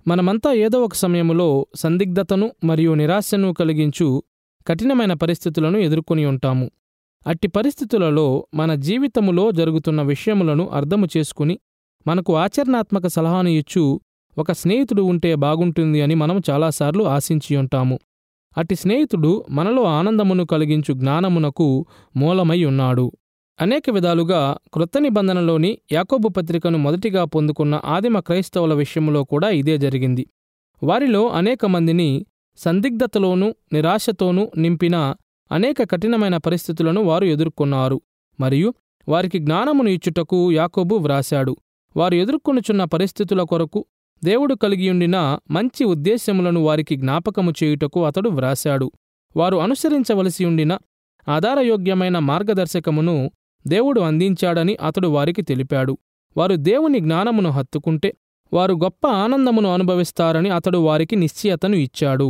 మనమంతా ఏదో ఒక సమయంలో సందిగ్ధతను మరియు నిరాశను కలిగించు కఠినమైన పరిస్థితులను ఎదుర్కొని ఉంటాము అట్టి పరిస్థితులలో మన జీవితములో జరుగుతున్న విషయములను అర్థము చేసుకుని మనకు ఆచరణాత్మక సలహాను ఇచ్చు ఒక స్నేహితుడు ఉంటే బాగుంటుంది అని మనం చాలాసార్లు ఆశించి ఉంటాము అట్టి స్నేహితుడు మనలో ఆనందమును కలిగించు జ్ఞానమునకు మూలమై ఉన్నాడు అనేక విధాలుగా క్రొత్త నిబంధనలోని యాకోబు పత్రికను మొదటిగా పొందుకున్న ఆదిమ క్రైస్తవుల విషయంలో కూడా ఇదే జరిగింది వారిలో అనేక మందిని సందిగ్ధతలోనూ నిరాశతోనూ నింపిన అనేక కఠినమైన పరిస్థితులను వారు ఎదుర్కొన్నారు మరియు వారికి జ్ఞానమును ఇచ్చుటకు యాకోబు వ్రాశాడు వారు ఎదుర్కొనుచున్న పరిస్థితుల కొరకు దేవుడు కలిగియుండిన మంచి ఉద్దేశ్యములను వారికి జ్ఞాపకము చేయుటకు అతడు వ్రాశాడు వారు అనుసరించవలసి ఉండిన ఆధారయోగ్యమైన మార్గదర్శకమును దేవుడు అందించాడని అతడు వారికి తెలిపాడు వారు దేవుని జ్ఞానమును హత్తుకుంటే వారు గొప్ప ఆనందమును అనుభవిస్తారని అతడు వారికి నిశ్చయతను ఇచ్చాడు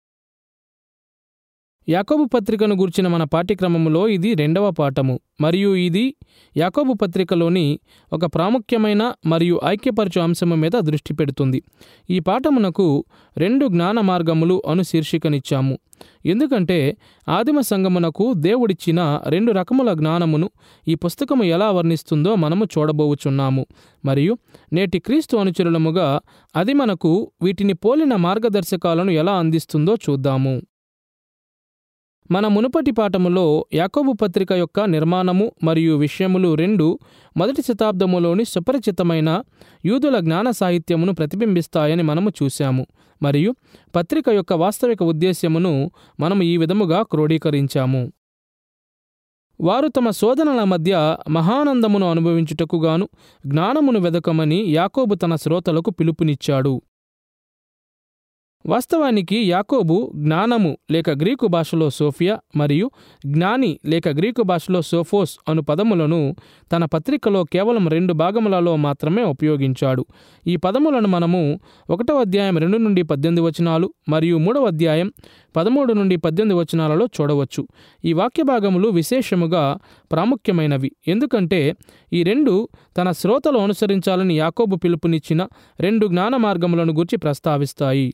యాకోబు పత్రికను గుర్చిన మన పాఠ్యక్రమములో ఇది రెండవ పాఠము మరియు ఇది యాకోబు పత్రికలోని ఒక ప్రాముఖ్యమైన మరియు ఐక్యపరచు అంశము మీద దృష్టి పెడుతుంది ఈ పాఠమునకు రెండు జ్ఞాన మార్గములు అను శీర్షికనిచ్చాము ఎందుకంటే ఆదిమ సంగమునకు దేవుడిచ్చిన రెండు రకముల జ్ఞానమును ఈ పుస్తకము ఎలా వర్ణిస్తుందో మనము చూడబోవుచున్నాము మరియు నేటి క్రీస్తు అనుచరులముగా అది మనకు వీటిని పోలిన మార్గదర్శకాలను ఎలా అందిస్తుందో చూద్దాము మన మునుపటి పాఠములో యాకోబు పత్రిక యొక్క నిర్మాణము మరియు విషయములు రెండు మొదటి శతాబ్దములోని సుపరిచితమైన యూదుల జ్ఞాన సాహిత్యమును ప్రతిబింబిస్తాయని మనము చూశాము మరియు పత్రిక యొక్క వాస్తవిక ఉద్దేశ్యమును మనము ఈ విధముగా క్రోడీకరించాము వారు తమ శోధనల మధ్య మహానందమును అనుభవించుటకుగాను జ్ఞానమును వెదకమని యాకోబు తన శ్రోతలకు పిలుపునిచ్చాడు వాస్తవానికి యాకోబు జ్ఞానము లేక గ్రీకు భాషలో సోఫియా మరియు జ్ఞాని లేక గ్రీకు భాషలో సోఫోస్ అను పదములను తన పత్రికలో కేవలం రెండు భాగములలో మాత్రమే ఉపయోగించాడు ఈ పదములను మనము ఒకటవ అధ్యాయం రెండు నుండి పద్దెనిమిది వచనాలు మరియు మూడవ అధ్యాయం పదమూడు నుండి పద్దెనిమిది వచనాలలో చూడవచ్చు ఈ వాక్య భాగములు విశేషముగా ప్రాముఖ్యమైనవి ఎందుకంటే ఈ రెండు తన శ్రోతలు అనుసరించాలని యాకోబు పిలుపునిచ్చిన రెండు జ్ఞాన మార్గములను గురించి ప్రస్తావిస్తాయి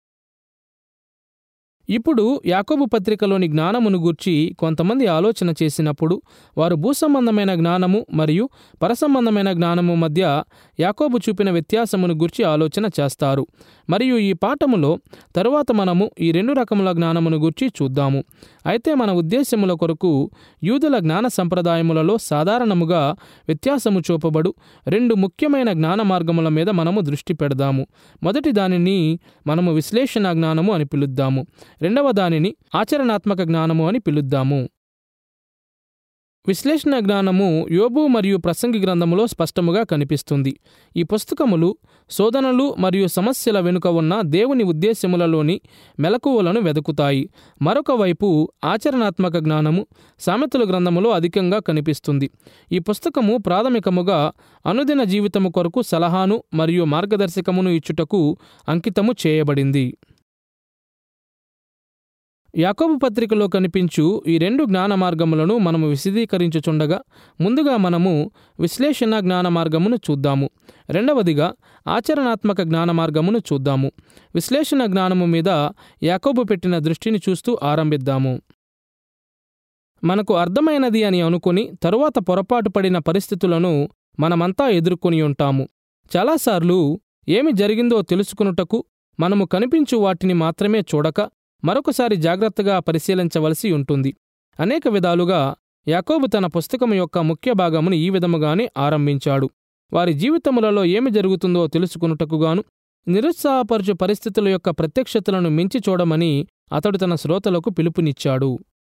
ఇప్పుడు యాకోబు పత్రికలోని జ్ఞానమును గూర్చి కొంతమంది ఆలోచన చేసినప్పుడు వారు భూసంబంధమైన జ్ఞానము మరియు పరసంబంధమైన జ్ఞానము మధ్య యాకోబు చూపిన వ్యత్యాసమును గూర్చి ఆలోచన చేస్తారు మరియు ఈ పాఠములో తరువాత మనము ఈ రెండు రకముల జ్ఞానమును గూర్చి చూద్దాము అయితే మన ఉద్దేశముల కొరకు యూదుల జ్ఞాన సంప్రదాయములలో సాధారణముగా వ్యత్యాసము చూపబడు రెండు ముఖ్యమైన జ్ఞాన మార్గముల మీద మనము దృష్టి పెడదాము మొదటి దానిని మనము విశ్లేషణ జ్ఞానము అని పిలుద్దాము రెండవ దానిని ఆచరణాత్మక జ్ఞానము అని పిలుద్దాము విశ్లేషణ జ్ఞానము యోబు మరియు ప్రసంగి గ్రంథములో స్పష్టముగా కనిపిస్తుంది ఈ పుస్తకములు శోధనలు మరియు సమస్యల వెనుక ఉన్న దేవుని ఉద్దేశములలోని మెలకువలను వెదుకుతాయి మరొక వైపు ఆచరణాత్మక జ్ఞానము సామెతల గ్రంథములో అధికంగా కనిపిస్తుంది ఈ పుస్తకము ప్రాథమికముగా అనుదిన జీవితము కొరకు సలహాను మరియు మార్గదర్శకమును ఇచ్చుటకు అంకితము చేయబడింది యాకోబు పత్రికలో కనిపించు ఈ రెండు జ్ఞాన మార్గములను మనము విశదీకరించుచుండగా ముందుగా మనము విశ్లేషణ జ్ఞాన మార్గమును చూద్దాము రెండవదిగా ఆచరణాత్మక జ్ఞాన మార్గమును చూద్దాము విశ్లేషణ జ్ఞానము మీద యాకోబు పెట్టిన దృష్టిని చూస్తూ ఆరంభిద్దాము మనకు అర్థమైనది అని అనుకుని తరువాత పొరపాటు పడిన పరిస్థితులను మనమంతా ఎదుర్కొని ఉంటాము చాలాసార్లు ఏమి జరిగిందో తెలుసుకునుటకు మనము కనిపించు వాటిని మాత్రమే చూడక మరొకసారి జాగ్రత్తగా పరిశీలించవలసి ఉంటుంది అనేక విధాలుగా యాకోబు తన పుస్తకం యొక్క ముఖ్య భాగమును ఈ విధముగానే ఆరంభించాడు వారి జీవితములలో ఏమి జరుగుతుందో తెలుసుకునుటకుగాను నిరుత్సాహపరచు పరిస్థితుల యొక్క ప్రత్యక్షతలను మించి చూడమని అతడు తన శ్రోతలకు పిలుపునిచ్చాడు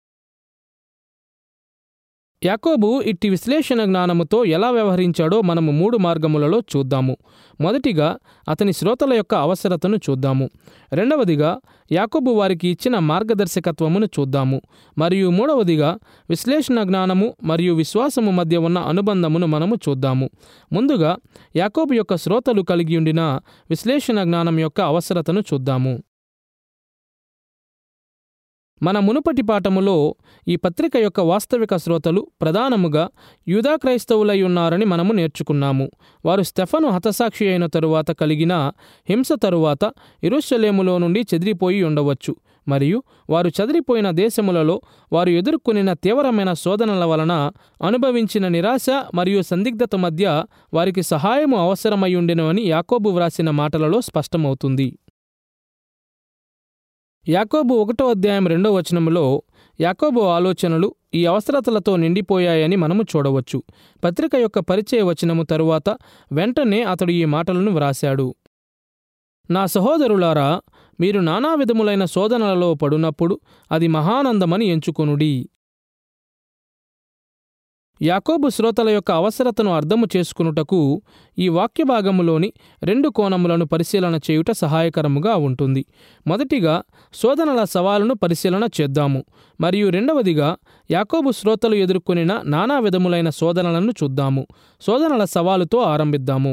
యాకోబు ఇట్టి విశ్లేషణ జ్ఞానముతో ఎలా వ్యవహరించాడో మనము మూడు మార్గములలో చూద్దాము మొదటిగా అతని శ్రోతల యొక్క అవసరతను చూద్దాము రెండవదిగా యాకోబు వారికి ఇచ్చిన మార్గదర్శకత్వమును చూద్దాము మరియు మూడవదిగా విశ్లేషణ జ్ఞానము మరియు విశ్వాసము మధ్య ఉన్న అనుబంధమును మనము చూద్దాము ముందుగా యాకోబు యొక్క శ్రోతలు కలిగి ఉండిన విశ్లేషణ జ్ఞానం యొక్క అవసరతను చూద్దాము మన మునుపటి పాఠములో ఈ పత్రిక యొక్క వాస్తవిక శ్రోతలు ప్రధానముగా యూదా క్రైస్తవులై ఉన్నారని మనము నేర్చుకున్నాము వారు స్టెఫను హతసాక్షి అయిన తరువాత కలిగిన హింస తరువాత ఇరుషలేములో నుండి చెదిరిపోయి ఉండవచ్చు మరియు వారు చెదిరిపోయిన దేశములలో వారు ఎదుర్కొనిన తీవ్రమైన శోధనల వలన అనుభవించిన నిరాశ మరియు సందిగ్ధత మధ్య వారికి సహాయము అవసరమయ్యుండెను అని యాకోబు వ్రాసిన మాటలలో స్పష్టమవుతుంది యాకోబు ఒకటో అధ్యాయం రెండో వచనములో యాకోబు ఆలోచనలు ఈ అవసరతలతో నిండిపోయాయని మనము చూడవచ్చు పత్రిక యొక్క పరిచయ వచనము తరువాత వెంటనే అతడు ఈ మాటలను వ్రాశాడు నా సహోదరులారా మీరు నానా విధములైన శోధనలలో పడునప్పుడు అది మహానందమని ఎంచుకొనుడి యాకోబు శ్రోతల యొక్క అవసరతను అర్థము చేసుకునుటకు ఈ వాక్య భాగములోని రెండు కోణములను పరిశీలన చేయుట సహాయకరముగా ఉంటుంది మొదటిగా శోధనల సవాలును పరిశీలన చేద్దాము మరియు రెండవదిగా యాకోబు శ్రోతలు ఎదుర్కొనిన నానా విధములైన శోధనలను చూద్దాము శోధనల సవాలుతో ఆరంభిద్దాము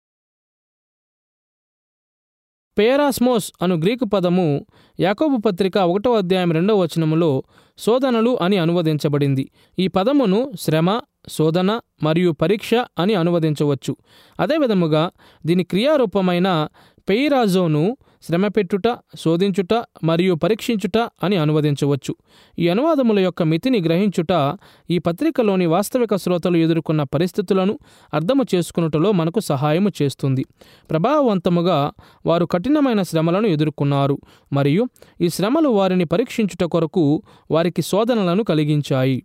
పేరాస్మోస్ అను గ్రీకు పదము యాకోబు పత్రిక ఒకటో అధ్యాయం రెండవ వచనములో శోధనలు అని అనువదించబడింది ఈ పదమును శ్రమ శోధన మరియు పరీక్ష అని అనువదించవచ్చు అదేవిధముగా దీని క్రియారూపమైన పెయిరాజోను శ్రమపెట్టుట శోధించుట మరియు పరీక్షించుట అని అనువదించవచ్చు ఈ అనువాదముల యొక్క మితిని గ్రహించుట ఈ పత్రికలోని వాస్తవిక శ్రోతలు ఎదుర్కొన్న పరిస్థితులను అర్థము చేసుకున్నటలో మనకు సహాయము చేస్తుంది ప్రభావవంతముగా వారు కఠినమైన శ్రమలను ఎదుర్కొన్నారు మరియు ఈ శ్రమలు వారిని పరీక్షించుట కొరకు వారికి శోధనలను కలిగించాయి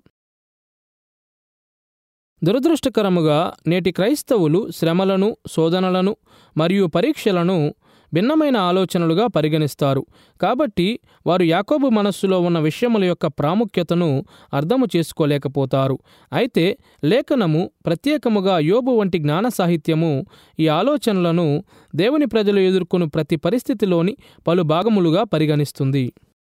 దురదృష్టకరముగా నేటి క్రైస్తవులు శ్రమలను శోధనలను మరియు పరీక్షలను భిన్నమైన ఆలోచనలుగా పరిగణిస్తారు కాబట్టి వారు యాకోబు మనస్సులో ఉన్న విషయముల యొక్క ప్రాముఖ్యతను అర్థము చేసుకోలేకపోతారు అయితే లేఖనము ప్రత్యేకముగా యోబు వంటి జ్ఞాన సాహిత్యము ఈ ఆలోచనలను దేవుని ప్రజలు ఎదుర్కొను ప్రతి పరిస్థితిలోని పలు భాగములుగా పరిగణిస్తుంది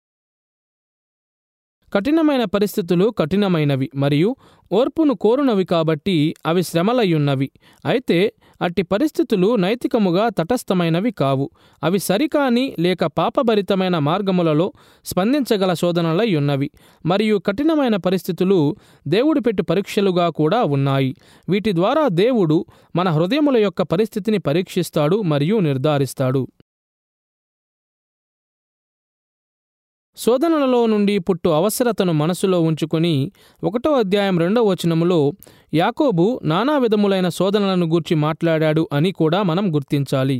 కఠినమైన పరిస్థితులు కఠినమైనవి మరియు ఓర్పును కోరునవి కాబట్టి అవి శ్రమలయ్యున్నవి అయితే అట్టి పరిస్థితులు నైతికముగా తటస్థమైనవి కావు అవి సరికాని లేక పాపభరితమైన మార్గములలో స్పందించగల శోధనలై ఉన్నవి మరియు కఠినమైన పరిస్థితులు దేవుడు పెట్టు పరీక్షలుగా కూడా ఉన్నాయి వీటి ద్వారా దేవుడు మన హృదయముల యొక్క పరిస్థితిని పరీక్షిస్తాడు మరియు నిర్ధారిస్తాడు శోధనలలో నుండి పుట్టు అవసరతను మనసులో ఉంచుకొని ఒకటో అధ్యాయం రెండో వచనములో యాకోబు నానా విధములైన శోధనలను గూర్చి మాట్లాడాడు అని కూడా మనం గుర్తించాలి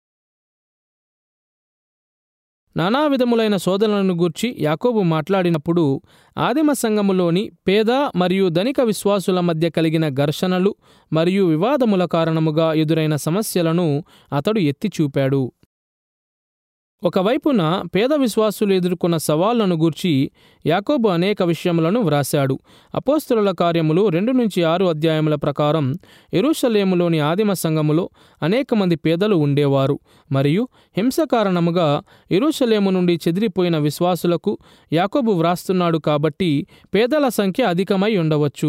నానా విధములైన శోధనలను గూర్చి యాకోబు మాట్లాడినప్పుడు ఆదిమ సంఘములోని పేద మరియు ధనిక విశ్వాసుల మధ్య కలిగిన ఘర్షణలు మరియు వివాదముల కారణముగా ఎదురైన సమస్యలను అతడు ఎత్తి చూపాడు ఒకవైపున పేద విశ్వాసులు ఎదుర్కొన్న సవాళ్లను గూర్చి యాకోబు అనేక విషయములను వ్రాశాడు అపోస్తుల కార్యములు రెండు నుంచి ఆరు అధ్యాయముల ప్రకారం ఎరుషలేములోని ఆదిమ సంఘములో అనేక మంది పేదలు ఉండేవారు మరియు హింస కారణముగా ఎరుషలేము నుండి చెదిరిపోయిన విశ్వాసులకు యాకోబు వ్రాస్తున్నాడు కాబట్టి పేదల సంఖ్య అధికమై ఉండవచ్చు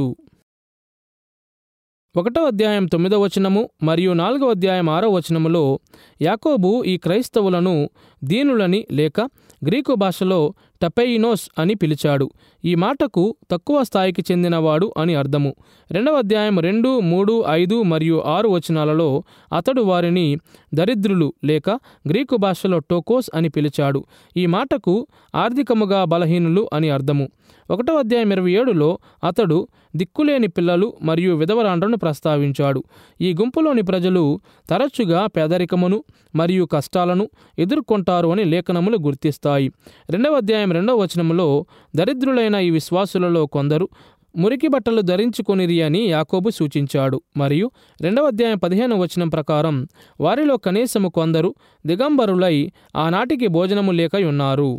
ఒకటో అధ్యాయం తొమ్మిదో వచనము మరియు నాలుగో అధ్యాయం ఆరో వచనములో యాకోబు ఈ క్రైస్తవులను దీనులని లేక గ్రీకు భాషలో టపెయినోస్ అని పిలిచాడు ఈ మాటకు తక్కువ స్థాయికి చెందినవాడు అని అర్థము రెండవ అధ్యాయం రెండు మూడు ఐదు మరియు ఆరు వచనాలలో అతడు వారిని దరిద్రులు లేక గ్రీకు భాషలో టోకోస్ అని పిలిచాడు ఈ మాటకు ఆర్థికముగా బలహీనులు అని అర్థము ఒకటో అధ్యాయం ఇరవై ఏడులో అతడు దిక్కులేని పిల్లలు మరియు విధవరాండ్రను ప్రస్తావించాడు ఈ గుంపులోని ప్రజలు తరచుగా పేదరికమును మరియు కష్టాలను ఎదుర్కొంటారు అని లేఖనములు గుర్తిస్తాయి రెండవ అధ్యాయం రెండవ వచనములో దరిద్రులైన ఈ విశ్వాసులలో కొందరు మురికి బట్టలు ధరించుకొనిరి అని యాకోబు సూచించాడు మరియు రెండవ అధ్యాయం పదిహేను వచనం ప్రకారం వారిలో కనీసము కొందరు దిగంబరులై ఆనాటికి భోజనము లేక ఉన్నారు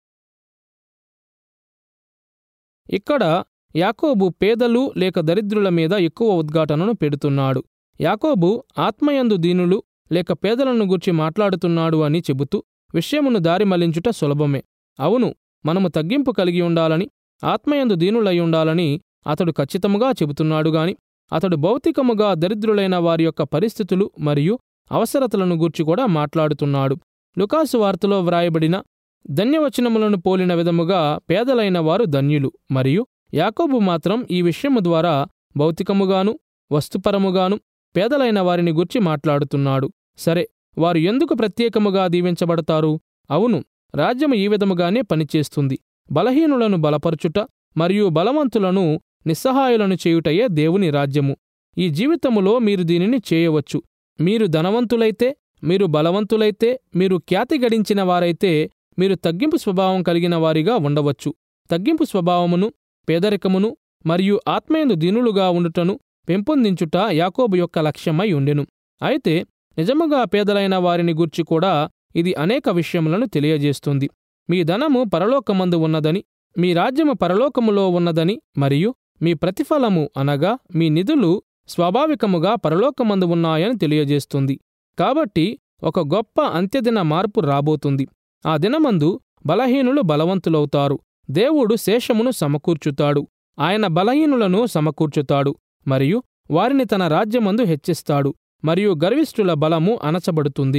ఇక్కడ యాకోబు పేదలు లేక దరిద్రుల మీద ఎక్కువ ఉద్ఘాటనను పెడుతున్నాడు యాకోబు ఆత్మయందు దీనులు లేక పేదలను గురించి మాట్లాడుతున్నాడు అని చెబుతూ విషయమును దారి మళ్లించుట సులభమే అవును మనము తగ్గింపు కలిగి ఉండాలని ఆత్మయందు దీనులై ఉండాలని అతడు ఖచ్చితముగా చెబుతున్నాడు గాని అతడు భౌతికముగా దరిద్రులైన వారి యొక్క పరిస్థితులు మరియు అవసరతలను గూర్చి కూడా మాట్లాడుతున్నాడు లుకాసు వార్తలో వ్రాయబడిన ధన్యవచనములను పోలిన విధముగా పేదలైన వారు ధన్యులు మరియు యాకోబు మాత్రం ఈ విషయము ద్వారా భౌతికముగాను వస్తుపరముగాను పేదలైన వారిని గుర్చి మాట్లాడుతున్నాడు సరే వారు ఎందుకు ప్రత్యేకముగా దీవించబడతారు అవును రాజ్యము ఈ విధముగానే పనిచేస్తుంది బలహీనులను బలపరచుట మరియు బలవంతులను నిస్సహాయులను చేయుటయే దేవుని రాజ్యము ఈ జీవితములో మీరు దీనిని చేయవచ్చు మీరు ధనవంతులైతే మీరు బలవంతులైతే మీరు ఖ్యాతి గడించిన వారైతే మీరు తగ్గింపు స్వభావం కలిగిన వారిగా ఉండవచ్చు తగ్గింపు స్వభావమును పేదరికమును మరియు ఆత్మయందు దీనులుగా ఉండుటను పెంపొందించుట యాకోబు యొక్క లక్ష్యమై ఉండెను అయితే నిజముగా పేదలైన వారిని గూర్చి కూడా ఇది అనేక విషయములను తెలియజేస్తుంది మీ ధనము పరలోకమందు ఉన్నదని మీ రాజ్యము పరలోకములో ఉన్నదని మరియు మీ ప్రతిఫలము అనగా మీ నిధులు స్వాభావికముగా పరలోకమందు ఉన్నాయని తెలియజేస్తుంది కాబట్టి ఒక గొప్ప అంత్యదిన మార్పు రాబోతుంది ఆ దినమందు బలహీనులు బలవంతులవుతారు దేవుడు శేషమును సమకూర్చుతాడు ఆయన బలహీనులను సమకూర్చుతాడు మరియు వారిని తన రాజ్యమందు హెచ్చిస్తాడు మరియు గర్విష్ఠుల బలము అణచబడుతుంది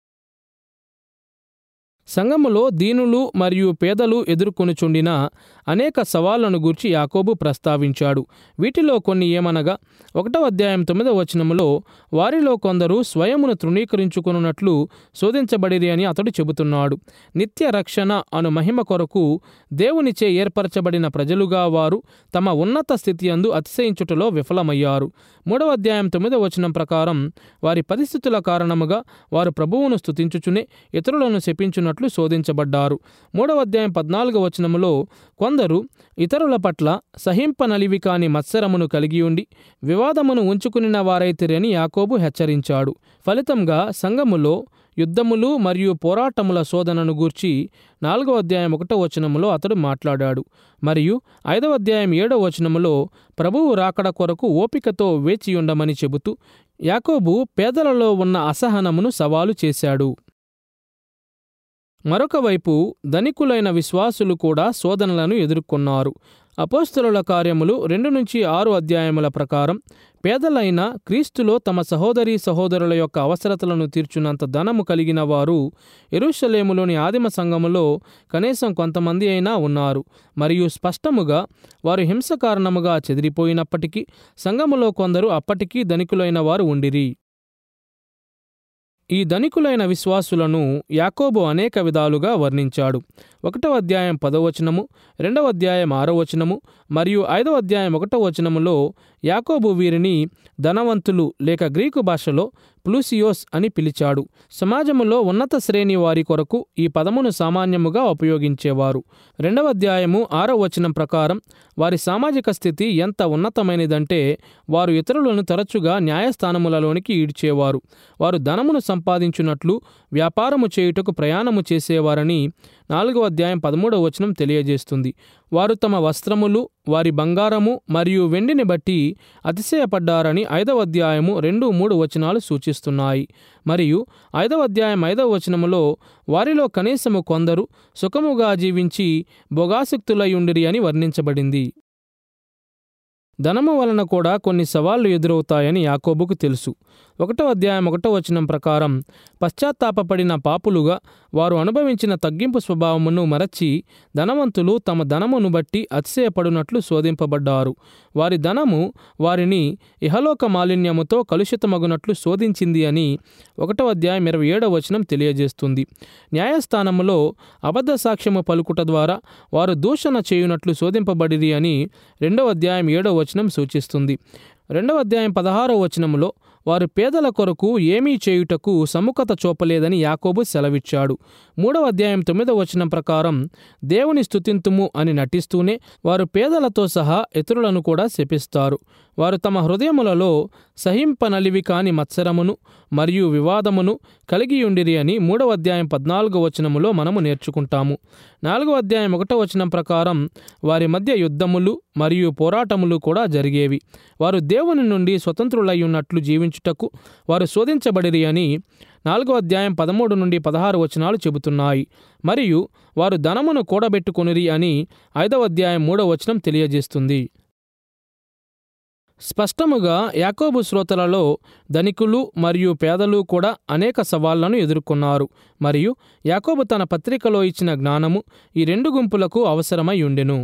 సంఘములో దీనులు మరియు పేదలు ఎదుర్కొనుచుండిన అనేక సవాళ్లను గూర్చి యాకోబు ప్రస్తావించాడు వీటిలో కొన్ని ఏమనగా ఒకటవ అధ్యాయం తొమ్మిదవ వచనములో వారిలో కొందరు స్వయమును తృణీకరించుకున్నట్లు శోధించబడిరి అని అతడు చెబుతున్నాడు నిత్య రక్షణ అను మహిమ కొరకు దేవునిచే ఏర్పరచబడిన ప్రజలుగా వారు తమ ఉన్నత స్థితి అందు అతిశయించుటలో విఫలమయ్యారు మూడవ అధ్యాయం తొమ్మిదవ వచనం ప్రకారం వారి పరిస్థితుల కారణముగా వారు ప్రభువును స్తుతించుచునే ఇతరులను శపించున్నట్లు శోధించబడ్డారు మూడవ అధ్యాయం పద్నాలుగవ వచనములో కొందరు ఇతరుల పట్ల సహింపనలివి కాని మత్సరమును కలిగి ఉండి వివాదమును ఉంచుకునిన వారైతిరని యాకోబు హెచ్చరించాడు ఫలితంగా సంఘములో యుద్ధములు మరియు పోరాటముల శోధనను గూర్చి నాలుగవ అధ్యాయం ఒకటో వచనములో అతడు మాట్లాడాడు మరియు ఐదవ అధ్యాయం ఏడవ వచనములో ప్రభువు రాకడ కొరకు ఓపికతో వేచియుండమని చెబుతూ యాకోబు పేదలలో ఉన్న అసహనమును సవాలు చేశాడు మరొక వైపు ధనికులైన విశ్వాసులు కూడా శోధనలను ఎదుర్కొన్నారు అపోస్తలుల కార్యములు రెండు నుంచి ఆరు అధ్యాయముల ప్రకారం పేదలైన క్రీస్తులో తమ సహోదరీ సహోదరుల యొక్క అవసరతలను తీర్చున్నంత ధనము కలిగిన వారు ఎరుషలేములోని ఆదిమ సంఘములో కనీసం కొంతమంది అయినా ఉన్నారు మరియు స్పష్టముగా వారు హింస కారణముగా చెదిరిపోయినప్పటికీ సంఘములో కొందరు అప్పటికీ ధనికులైన వారు ఉండిరి ఈ ధనికులైన విశ్వాసులను యాకోబు అనేక విధాలుగా వర్ణించాడు ఒకటవ అధ్యాయం పదవచనము రెండవ అధ్యాయం ఆరో వచనము మరియు ఐదవ అధ్యాయం ఒకటవ వచనములో యాకోబు వీరిని ధనవంతులు లేక గ్రీకు భాషలో ప్లూసియోస్ అని పిలిచాడు సమాజములో ఉన్నత శ్రేణి వారి కొరకు ఈ పదమును సామాన్యముగా ఉపయోగించేవారు రెండవ అధ్యాయము ఆరో వచనం ప్రకారం వారి సామాజిక స్థితి ఎంత ఉన్నతమైనదంటే వారు ఇతరులను తరచుగా న్యాయస్థానములలోనికి ఈడ్చేవారు వారు ధనమును సంపాదించున్నట్లు వ్యాపారము చేయుటకు ప్రయాణము చేసేవారని నాలుగవ అధ్యాయం పదమూడవ వచనం తెలియజేస్తుంది వారు తమ వస్త్రములు వారి బంగారము మరియు వెండిని బట్టి అతిశయపడ్డారని ఐదవ అధ్యాయము రెండు మూడు వచనాలు సూచిస్తున్నాయి మరియు ఐదవ అధ్యాయం ఐదవ వచనములో వారిలో కనీసము కొందరు సుఖముగా జీవించి భోగాసక్తులయుండిరి అని వర్ణించబడింది ధనము వలన కూడా కొన్ని సవాళ్లు ఎదురవుతాయని యాకోబుకు తెలుసు ఒకటో అధ్యాయం ఒకటో వచనం ప్రకారం పశ్చాత్తాపపడిన పాపులుగా వారు అనుభవించిన తగ్గింపు స్వభావమును మరచి ధనవంతులు తమ ధనమును బట్టి అతిశయపడునట్లు శోధింపబడ్డారు వారి ధనము వారిని ఇహలోక మాలిన్యముతో కలుషితమగునట్లు శోధించింది అని ఒకటో అధ్యాయం ఇరవై ఏడవ వచనం తెలియజేస్తుంది న్యాయస్థానములో అబద్ధ సాక్ష్యము పలుకుట ద్వారా వారు దూషణ చేయునట్లు శోధింపబడిరి అని రెండవ అధ్యాయం ఏడవ వచనం సూచిస్తుంది రెండవ అధ్యాయం పదహారవ వచనములో వారు పేదల కొరకు ఏమీ చేయుటకు సముఖత చూపలేదని యాకోబు సెలవిచ్చాడు మూడవ అధ్యాయం తొమ్మిదవ వచనం ప్రకారం దేవుని స్తుతింతుము అని నటిస్తూనే వారు పేదలతో సహా ఇతరులను కూడా శపిస్తారు వారు తమ హృదయములలో సహింపనలివి కాని మత్సరమును మరియు వివాదమును కలిగియుండిరి అని మూడవ అధ్యాయం పద్నాలుగో వచనములో మనము నేర్చుకుంటాము నాలుగవ అధ్యాయం ఒకటో వచనం ప్రకారం వారి మధ్య యుద్ధములు మరియు పోరాటములు కూడా జరిగేవి వారు దేవుని నుండి స్వతంత్రులై ఉన్నట్లు జీవించుటకు వారు శోధించబడిరి అని నాలుగో అధ్యాయం పదమూడు నుండి పదహారు వచనాలు చెబుతున్నాయి మరియు వారు ధనమును కూడబెట్టుకొనిరి అని ఐదవ అధ్యాయం మూడవ వచనం తెలియజేస్తుంది స్పష్టముగా యాకోబు శ్రోతలలో ధనికులు మరియు పేదలు కూడా అనేక సవాళ్లను ఎదుర్కొన్నారు మరియు యాకోబు తన పత్రికలో ఇచ్చిన జ్ఞానము ఈ రెండు గుంపులకు అవసరమై ఉండెను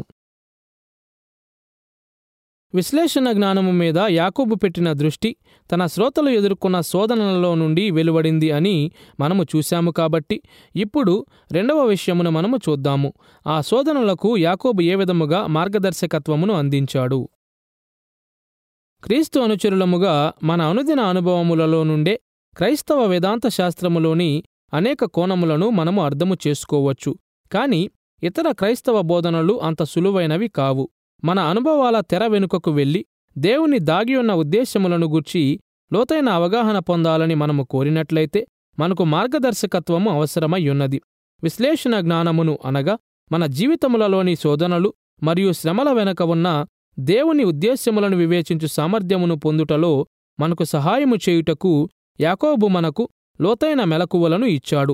విశ్లేషణ జ్ఞానము మీద యాకోబు పెట్టిన దృష్టి తన శ్రోతలు ఎదుర్కొన్న శోధనలలో నుండి వెలువడింది అని మనము చూశాము కాబట్టి ఇప్పుడు రెండవ విషయమును మనము చూద్దాము ఆ శోధనలకు యాకోబు ఏ విధముగా మార్గదర్శకత్వమును అందించాడు క్రీస్తు అనుచరులముగా మన అనుదిన అనుభవములలో నుండే క్రైస్తవ వేదాంత శాస్త్రములోని అనేక కోణములను మనము అర్థము చేసుకోవచ్చు కాని ఇతర క్రైస్తవ బోధనలు అంత సులువైనవి కావు మన అనుభవాల తెర వెనుకకు వెళ్లి దేవుని దాగి ఉన్న ఉద్దేశములను గూర్చి లోతైన అవగాహన పొందాలని మనము కోరినట్లయితే మనకు మార్గదర్శకత్వము అవసరమై ఉన్నది విశ్లేషణ జ్ఞానమును అనగా మన జీవితములలోని శోధనలు మరియు శ్రమల వెనక ఉన్న దేవుని ఉద్దేశ్యములను వివేచించు సామర్థ్యమును పొందుటలో మనకు సహాయము చేయుటకు యాకోబు మనకు లోతైన మెలకువలను ఇచ్చాడు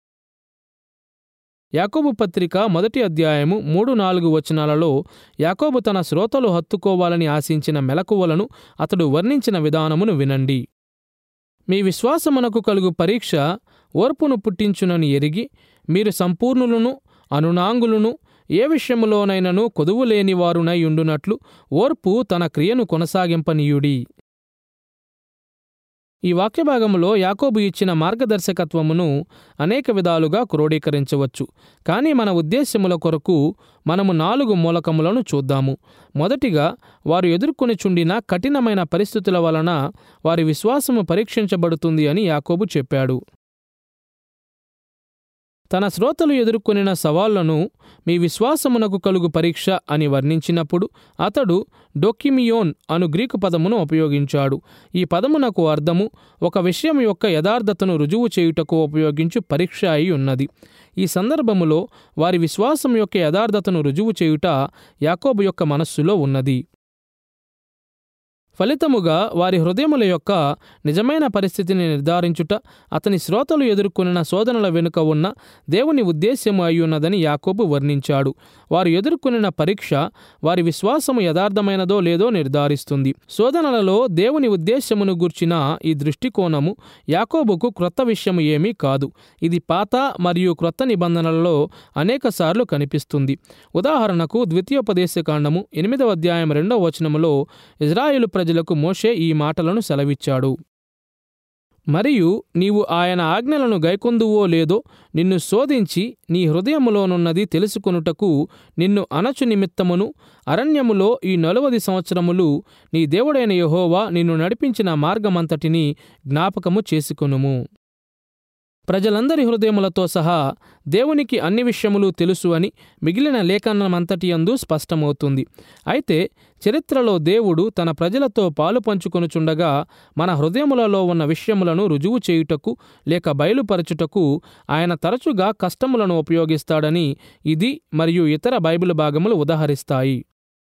యాకోబు పత్రిక మొదటి అధ్యాయము మూడు నాలుగు వచనాలలో యాకోబు తన శ్రోతలు హత్తుకోవాలని ఆశించిన మెలకువలను అతడు వర్ణించిన విధానమును వినండి మీ విశ్వాసమునకు కలుగు పరీక్ష ఓర్పును పుట్టించునని ఎరిగి మీరు సంపూర్ణులను అనునాంగులను ఏ విషయములోనైనను కొదువులేని వారునై ఉండునట్లు ఓర్పు తన క్రియను కొనసాగింపనీయుడి ఈ వాక్యభాగములో యాకోబు ఇచ్చిన మార్గదర్శకత్వమును అనేక విధాలుగా క్రోడీకరించవచ్చు కానీ మన ఉద్దేశ్యముల కొరకు మనము నాలుగు మూలకములను చూద్దాము మొదటిగా వారు ఎదుర్కొని చుండిన కఠినమైన పరిస్థితుల వలన వారి విశ్వాసము పరీక్షించబడుతుంది అని యాకోబు చెప్పాడు తన శ్రోతలు ఎదుర్కొనిన సవాళ్లను మీ విశ్వాసమునకు కలుగు పరీక్ష అని వర్ణించినప్పుడు అతడు డొక్కిమియోన్ అను గ్రీకు పదమును ఉపయోగించాడు ఈ పదమునకు అర్థము ఒక విషయం యొక్క యథార్థతను రుజువు చేయుటకు ఉపయోగించు పరీక్ష అయి ఉన్నది ఈ సందర్భములో వారి విశ్వాసం యొక్క యథార్థతను రుజువు చేయుట యాకోబు యొక్క మనస్సులో ఉన్నది ఫలితముగా వారి హృదయముల యొక్క నిజమైన పరిస్థితిని నిర్ధారించుట అతని శ్రోతలు ఎదుర్కొనిన శోధనల వెనుక ఉన్న దేవుని ఉద్దేశ్యము అయ్యున్నదని యాకోబు వర్ణించాడు వారు ఎదుర్కొనిన పరీక్ష వారి విశ్వాసము యథార్థమైనదో లేదో నిర్ధారిస్తుంది శోధనలలో దేవుని ఉద్దేశ్యమును గూర్చిన ఈ దృష్టికోణము యాకోబుకు క్రొత్త విషయము ఏమీ కాదు ఇది పాత మరియు క్రొత్త నిబంధనలలో అనేకసార్లు కనిపిస్తుంది ఉదాహరణకు ద్వితీయోపదేశకాండము ఎనిమిదవ అధ్యాయం రెండవ వచనములో ఇజ్రాయేలు ప్రజలకు మోషే ఈ మాటలను సెలవిచ్చాడు మరియు నీవు ఆయన ఆజ్ఞలను గైకొందువో లేదో నిన్ను శోధించి నీ హృదయములోనున్నది తెలుసుకొనుటకు నిన్ను అనచు నిమిత్తమును అరణ్యములో ఈ నలువది సంవత్సరములు నీ దేవుడైన యెహోవా నిన్ను నడిపించిన మార్గమంతటిని జ్ఞాపకము చేసుకొనుము ప్రజలందరి హృదయములతో సహా దేవునికి అన్ని విషయములు తెలుసు అని మిగిలిన లేఖనమంతటి అందు స్పష్టమవుతుంది అయితే చరిత్రలో దేవుడు తన ప్రజలతో పాలు పంచుకొనుచుండగా మన హృదయములలో ఉన్న విషయములను రుజువు చేయుటకు లేక బయలుపరచుటకు ఆయన తరచుగా కష్టములను ఉపయోగిస్తాడని ఇది మరియు ఇతర బైబిల్ భాగములు ఉదహరిస్తాయి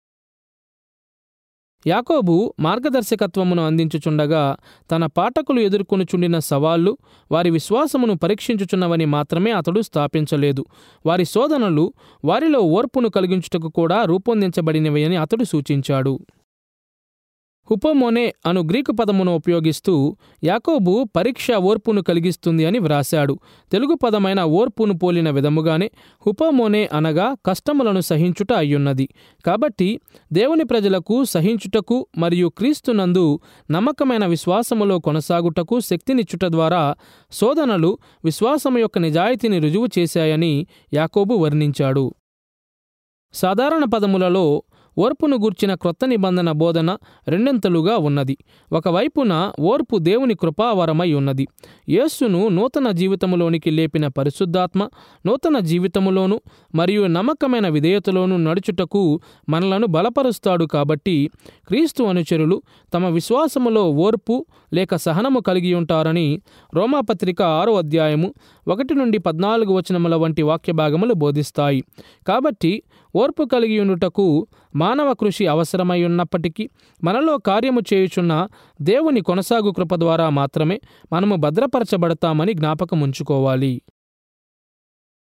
యాకోబు మార్గదర్శకత్వమును అందించుచుండగా తన పాఠకులు ఎదుర్కొనుచుండిన సవాళ్లు వారి విశ్వాసమును పరీక్షించుచున్నవని మాత్రమే అతడు స్థాపించలేదు వారి శోధనలు వారిలో ఓర్పును కలిగించుటకు కూడా రూపొందించబడినవి అని అతడు సూచించాడు హుపోమోనే అను గ్రీకు పదమును ఉపయోగిస్తూ యాకోబు పరీక్ష ఓర్పును కలిగిస్తుంది అని వ్రాశాడు తెలుగు పదమైన ఓర్పును పోలిన విధముగానే హుపోమోనే అనగా కష్టములను సహించుట అయ్యున్నది కాబట్టి దేవుని ప్రజలకు సహించుటకు మరియు క్రీస్తునందు నమ్మకమైన విశ్వాసములో కొనసాగుటకు శక్తినిచ్చుట ద్వారా శోధనలు విశ్వాసము యొక్క నిజాయితీని రుజువు చేశాయని యాకోబు వర్ణించాడు సాధారణ పదములలో ఓర్పును గూర్చిన క్రొత్త నిబంధన బోధన రెండంతలుగా ఉన్నది ఒకవైపున ఓర్పు దేవుని కృపావరమై ఉన్నది యేస్సును నూతన జీవితములోనికి లేపిన పరిశుద్ధాత్మ నూతన జీవితములోను మరియు నమ్మకమైన విధేయతలోను నడుచుటకు మనలను బలపరుస్తాడు కాబట్టి క్రీస్తు అనుచరులు తమ విశ్వాసములో ఓర్పు లేక సహనము కలిగి ఉంటారని రోమాపత్రిక ఆరో అధ్యాయము ఒకటి నుండి పద్నాలుగు వచనముల వంటి వాక్య భాగములు బోధిస్తాయి కాబట్టి ఓర్పు కలిగి ఉండుటకు మానవ కృషి అవసరమై ఉన్నప్పటికీ మనలో కార్యము చేయుచున్న దేవుని కొనసాగు కృప ద్వారా మాత్రమే మనము భద్రపరచబడతామని జ్ఞాపకం ఉంచుకోవాలి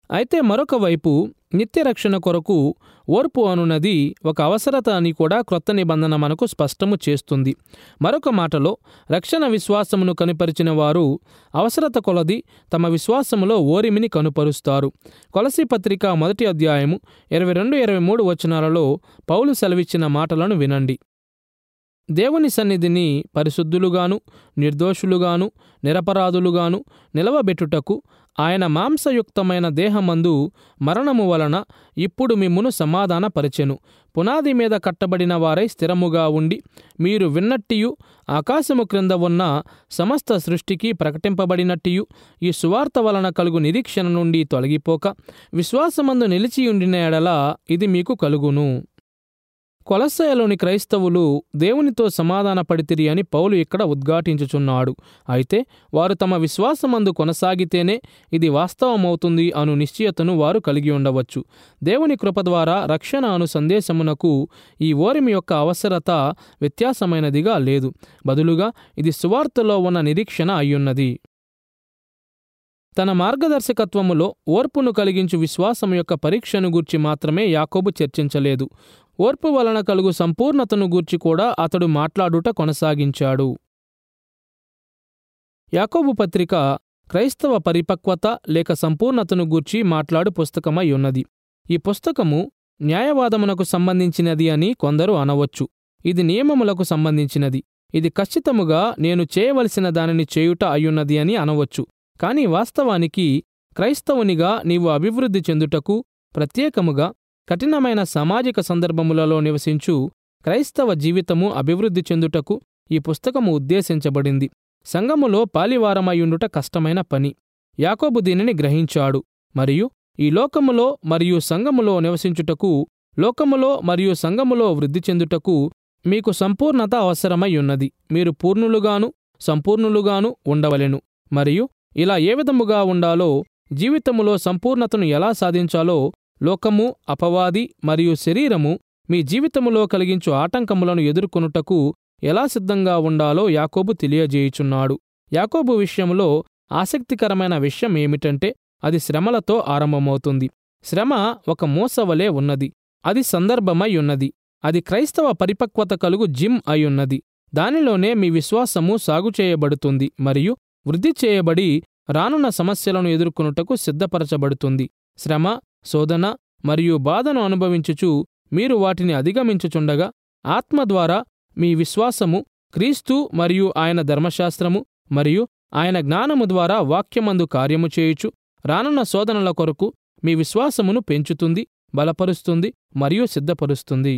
అయితే మరొక వైపు నిత్యరక్షణ కొరకు ఓర్పు అనున్నది ఒక అవసరత అని కూడా క్రొత్త నిబంధన మనకు స్పష్టము చేస్తుంది మరొక మాటలో రక్షణ విశ్వాసమును కనుపరిచిన వారు అవసరత కొలది తమ విశ్వాసములో ఓరిమిని కనుపరుస్తారు కొలసి పత్రిక మొదటి అధ్యాయము ఇరవై రెండు ఇరవై మూడు వచనాలలో పౌలు సెలవిచ్చిన మాటలను వినండి దేవుని సన్నిధిని పరిశుద్ధులుగాను నిర్దోషులుగాను నిరపరాధులుగాను నిలవబెట్టుటకు ఆయన మాంసయుక్తమైన దేహమందు మరణము వలన ఇప్పుడు మిమ్మును సమాధానపరిచెను పునాది మీద కట్టబడిన వారై స్థిరముగా ఉండి మీరు విన్నట్టియు ఆకాశము క్రింద ఉన్న సమస్త సృష్టికి ప్రకటింపబడినట్టియు ఈ సువార్త వలన కలుగు నిరీక్షణ నుండి తొలగిపోక విశ్వాసమందు నిలిచియుండిన ఎడల ఇది మీకు కలుగును కొలస్సయలోని క్రైస్తవులు దేవునితో సమాధానపడితిరి అని పౌలు ఇక్కడ ఉద్ఘాటించుచున్నాడు అయితే వారు తమ విశ్వాసమందు కొనసాగితేనే ఇది వాస్తవమవుతుంది అను నిశ్చయతను వారు కలిగి ఉండవచ్చు దేవుని కృప ద్వారా రక్షణ అను సందేశమునకు ఈ ఓరిమి యొక్క అవసరత వ్యత్యాసమైనదిగా లేదు బదులుగా ఇది సువార్తలో ఉన్న నిరీక్షణ అయ్యున్నది తన మార్గదర్శకత్వములో ఓర్పును కలిగించు విశ్వాసం యొక్క పరీక్షను గూర్చి మాత్రమే యాకోబు చర్చించలేదు ఓర్పు వలన కలుగు సంపూర్ణతను గూర్చి కూడా అతడు మాట్లాడుట కొనసాగించాడు యాకోబు పత్రిక క్రైస్తవ పరిపక్వత లేక సంపూర్ణతను గూర్చి మాట్లాడు పుస్తకమై ఉన్నది ఈ పుస్తకము న్యాయవాదమునకు సంబంధించినది అని కొందరు అనవచ్చు ఇది నియమములకు సంబంధించినది ఇది ఖచ్చితముగా నేను చేయవలసిన దానిని చేయుట అయ్యున్నది అని అనవచ్చు కానీ వాస్తవానికి క్రైస్తవునిగా నీవు అభివృద్ధి చెందుటకు ప్రత్యేకముగా కఠినమైన సామాజిక సందర్భములలో నివసించు క్రైస్తవ జీవితము అభివృద్ధి చెందుటకు ఈ పుస్తకము ఉద్దేశించబడింది సంఘములో పాలివారమయ్యుండుట కష్టమైన పని యాకోబు దీనిని గ్రహించాడు మరియు ఈ లోకములో మరియు సంఘములో నివసించుటకు లోకములో మరియు సంఘములో వృద్ధి చెందుటకు మీకు సంపూర్ణత అవసరమై ఉన్నది మీరు పూర్ణులుగాను సంపూర్ణులుగాను ఉండవలెను మరియు ఇలా ఏ విధముగా ఉండాలో జీవితములో సంపూర్ణతను ఎలా సాధించాలో లోకము అపవాది మరియు శరీరము మీ జీవితములో కలిగించు ఆటంకములను ఎదుర్కొనుటకు ఎలా సిద్ధంగా ఉండాలో యాకోబు తెలియజేయుచున్నాడు యాకోబు విషయంలో ఆసక్తికరమైన విషయం ఏమిటంటే అది శ్రమలతో ఆరంభమవుతుంది శ్రమ ఒక మూసవలే ఉన్నది అది సందర్భమై ఉన్నది అది క్రైస్తవ పరిపక్వత కలుగు జిమ్ అయ్యున్నది దానిలోనే మీ విశ్వాసము సాగు చేయబడుతుంది మరియు వృద్ధి చేయబడి రానున్న సమస్యలను ఎదుర్కొనుటకు సిద్ధపరచబడుతుంది శ్రమ శోధన మరియు బాధను అనుభవించుచు మీరు వాటిని అధిగమించుచుండగా ఆత్మ ద్వారా మీ విశ్వాసము క్రీస్తు మరియు ఆయన ధర్మశాస్త్రము మరియు ఆయన జ్ఞానము ద్వారా వాక్యమందు కార్యము చేయుచు రానున్న శోధనల కొరకు మీ విశ్వాసమును పెంచుతుంది బలపరుస్తుంది మరియు సిద్ధపరుస్తుంది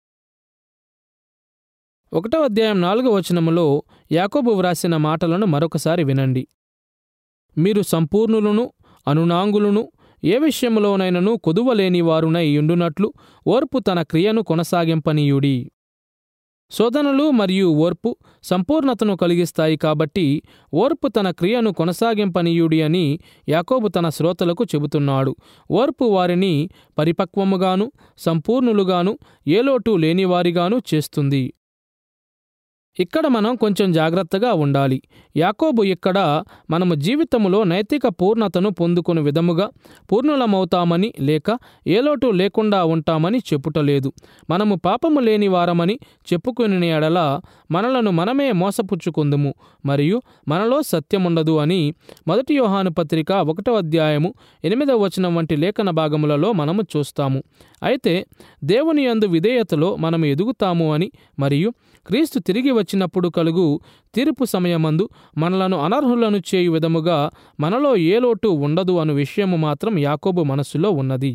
ఒకటో అధ్యాయం నాలుగో వచనములో యాకోబు వ్రాసిన మాటలను మరొకసారి వినండి మీరు సంపూర్ణులను అనునాంగులను ఏ విషయములోనైనను కొదువలేని వారునై ఉండునట్లు ఓర్పు తన క్రియను కొనసాగింపనీయుడి శోధనలు మరియు ఓర్పు సంపూర్ణతను కలిగిస్తాయి కాబట్టి ఓర్పు తన క్రియను కొనసాగింపనీయుడి అని యాకోబు తన శ్రోతలకు చెబుతున్నాడు ఓర్పు వారిని పరిపక్వముగాను సంపూర్ణులుగాను ఏలోటు లేనివారిగాను చేస్తుంది ఇక్కడ మనం కొంచెం జాగ్రత్తగా ఉండాలి యాకోబు ఇక్కడ మనము జీవితములో నైతిక పూర్ణతను పొందుకుని విధముగా పూర్ణులమవుతామని లేక ఏలోటు లేకుండా ఉంటామని చెప్పుటలేదు మనము పాపము లేని వారమని చెప్పుకుని ఎడల మనలను మనమే మోసపుచ్చుకుందుము మరియు మనలో సత్యముండదు అని మొదటి యోహాను పత్రిక ఒకటో అధ్యాయము ఎనిమిదవ వచనం వంటి లేఖన భాగములలో మనము చూస్తాము అయితే దేవుని యందు విధేయతలో మనము ఎదుగుతాము అని మరియు క్రీస్తు తిరిగి వచ్చినప్పుడు కలుగు తీర్పు సమయమందు మనలను అనర్హులను చేయు విధముగా మనలో ఏ లోటు ఉండదు అను విషయము మాత్రం యాకోబు మనస్సులో ఉన్నది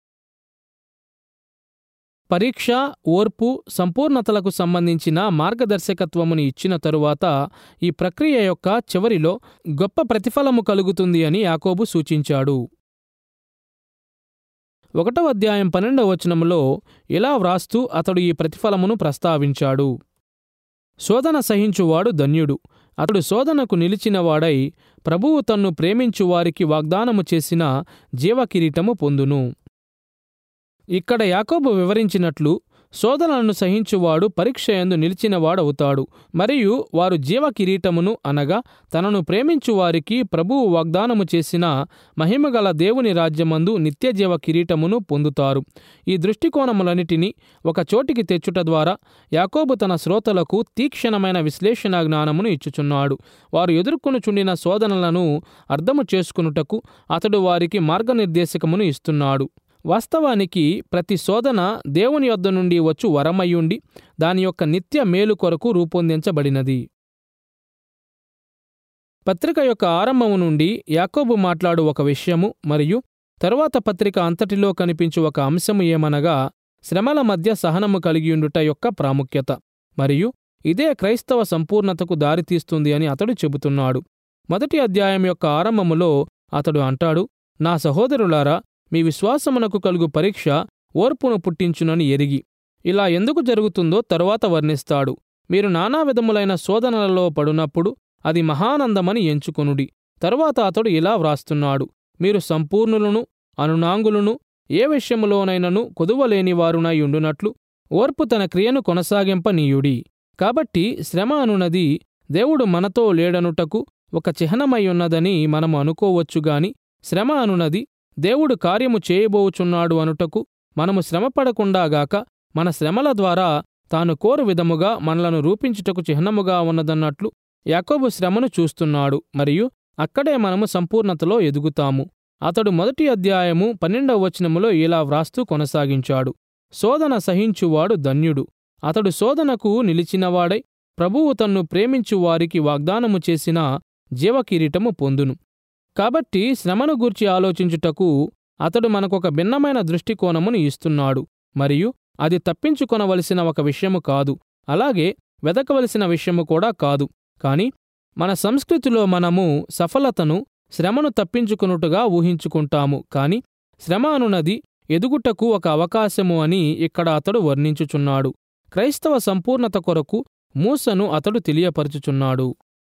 పరీక్ష ఓర్పు సంపూర్ణతలకు సంబంధించిన మార్గదర్శకత్వముని ఇచ్చిన తరువాత ఈ ప్రక్రియ యొక్క చివరిలో గొప్ప ప్రతిఫలము కలుగుతుంది అని యాకోబు సూచించాడు ఒకటవ అధ్యాయం పన్నెండవ వచనములో ఇలా వ్రాస్తూ అతడు ఈ ప్రతిఫలమును ప్రస్తావించాడు శోధన సహించువాడు ధన్యుడు అతడు శోధనకు నిలిచినవాడై ప్రభువు తన్ను ప్రేమించు వారికి వాగ్దానము చేసిన జీవకిరీటము పొందును ఇక్కడ యాకోబు వివరించినట్లు శోధనలను సహించువాడు పరీక్ష యందు నిలిచినవాడవుతాడు మరియు వారు జీవ కిరీటమును అనగా తనను ప్రేమించు వారికి ప్రభువు వాగ్దానము చేసిన మహిమగల దేవుని రాజ్యమందు నిత్యజీవ కిరీటమును పొందుతారు ఈ దృష్టికోణములన్నిటినీ ఒక చోటికి తెచ్చుట ద్వారా యాకోబు తన శ్రోతలకు తీక్షణమైన విశ్లేషణ జ్ఞానమును ఇచ్చుచున్నాడు వారు ఎదుర్కొనుచుండిన శోధనలను అర్థము చేసుకునుటకు అతడు వారికి మార్గనిర్దేశకమును ఇస్తున్నాడు వాస్తవానికి ప్రతి శోధన దేవుని యొద్ద నుండి వచ్చు వరమయ్యుండి దాని యొక్క నిత్య మేలు కొరకు రూపొందించబడినది పత్రిక యొక్క ఆరంభము నుండి యాకోబు మాట్లాడు ఒక విషయము మరియు తరువాత పత్రిక అంతటిలో కనిపించు ఒక అంశము ఏమనగా శ్రమల మధ్య సహనము కలిగియుండుట యొక్క ప్రాముఖ్యత మరియు ఇదే క్రైస్తవ సంపూర్ణతకు దారితీస్తుంది అని అతడు చెబుతున్నాడు మొదటి అధ్యాయం యొక్క ఆరంభములో అతడు అంటాడు నా సహోదరులారా మీ విశ్వాసమునకు కలుగు పరీక్ష ఓర్పును పుట్టించునని ఎరిగి ఇలా ఎందుకు జరుగుతుందో తరువాత వర్ణిస్తాడు మీరు నానా విధములైన శోధనలలో పడునప్పుడు అది మహానందమని ఎంచుకొనుడి తరువాత అతడు ఇలా వ్రాస్తున్నాడు మీరు సంపూర్ణులను అనునాంగులను ఏ విషయములోనైనను కొదువలేని వారునై ఉండునట్లు ఓర్పు తన క్రియను కొనసాగింపనీయుడి కాబట్టి శ్రమ అనునది దేవుడు మనతో లేడనుటకు ఒక చిహ్నమై ఉన్నదని మనము అనుకోవచ్చుగాని శ్రమ అనునది దేవుడు కార్యము చేయబోచున్నాడు అనుటకు మనము శ్రమపడకుండాగాక మన శ్రమల ద్వారా తాను కోరు విధముగా మనలను రూపించుటకు చిహ్నముగా ఉన్నదన్నట్లు యాకోబు శ్రమను చూస్తున్నాడు మరియు అక్కడే మనము సంపూర్ణతలో ఎదుగుతాము అతడు మొదటి అధ్యాయము పన్నెండవ వచనములో ఇలా వ్రాస్తూ కొనసాగించాడు శోధన సహించువాడు ధన్యుడు అతడు శోధనకు నిలిచినవాడై ప్రభువు తన్ను ప్రేమించు వారికి వాగ్దానము చేసిన జీవకిరీటము పొందును కాబట్టి శ్రమను గూర్చి ఆలోచించుటకు అతడు మనకొక భిన్నమైన దృష్టికోణమును ఇస్తున్నాడు మరియు అది తప్పించుకొనవలసిన ఒక విషయము కాదు అలాగే వెదకవలసిన విషయము కూడా కాదు కాని మన సంస్కృతిలో మనము సఫలతను శ్రమను తప్పించుకున్నట్టుగా ఊహించుకుంటాము కాని శ్రమ అనునది ఎదుగుటకు ఒక అవకాశము అని ఇక్కడ అతడు వర్ణించుచున్నాడు క్రైస్తవ సంపూర్ణత కొరకు మూసను అతడు తెలియపరచుచున్నాడు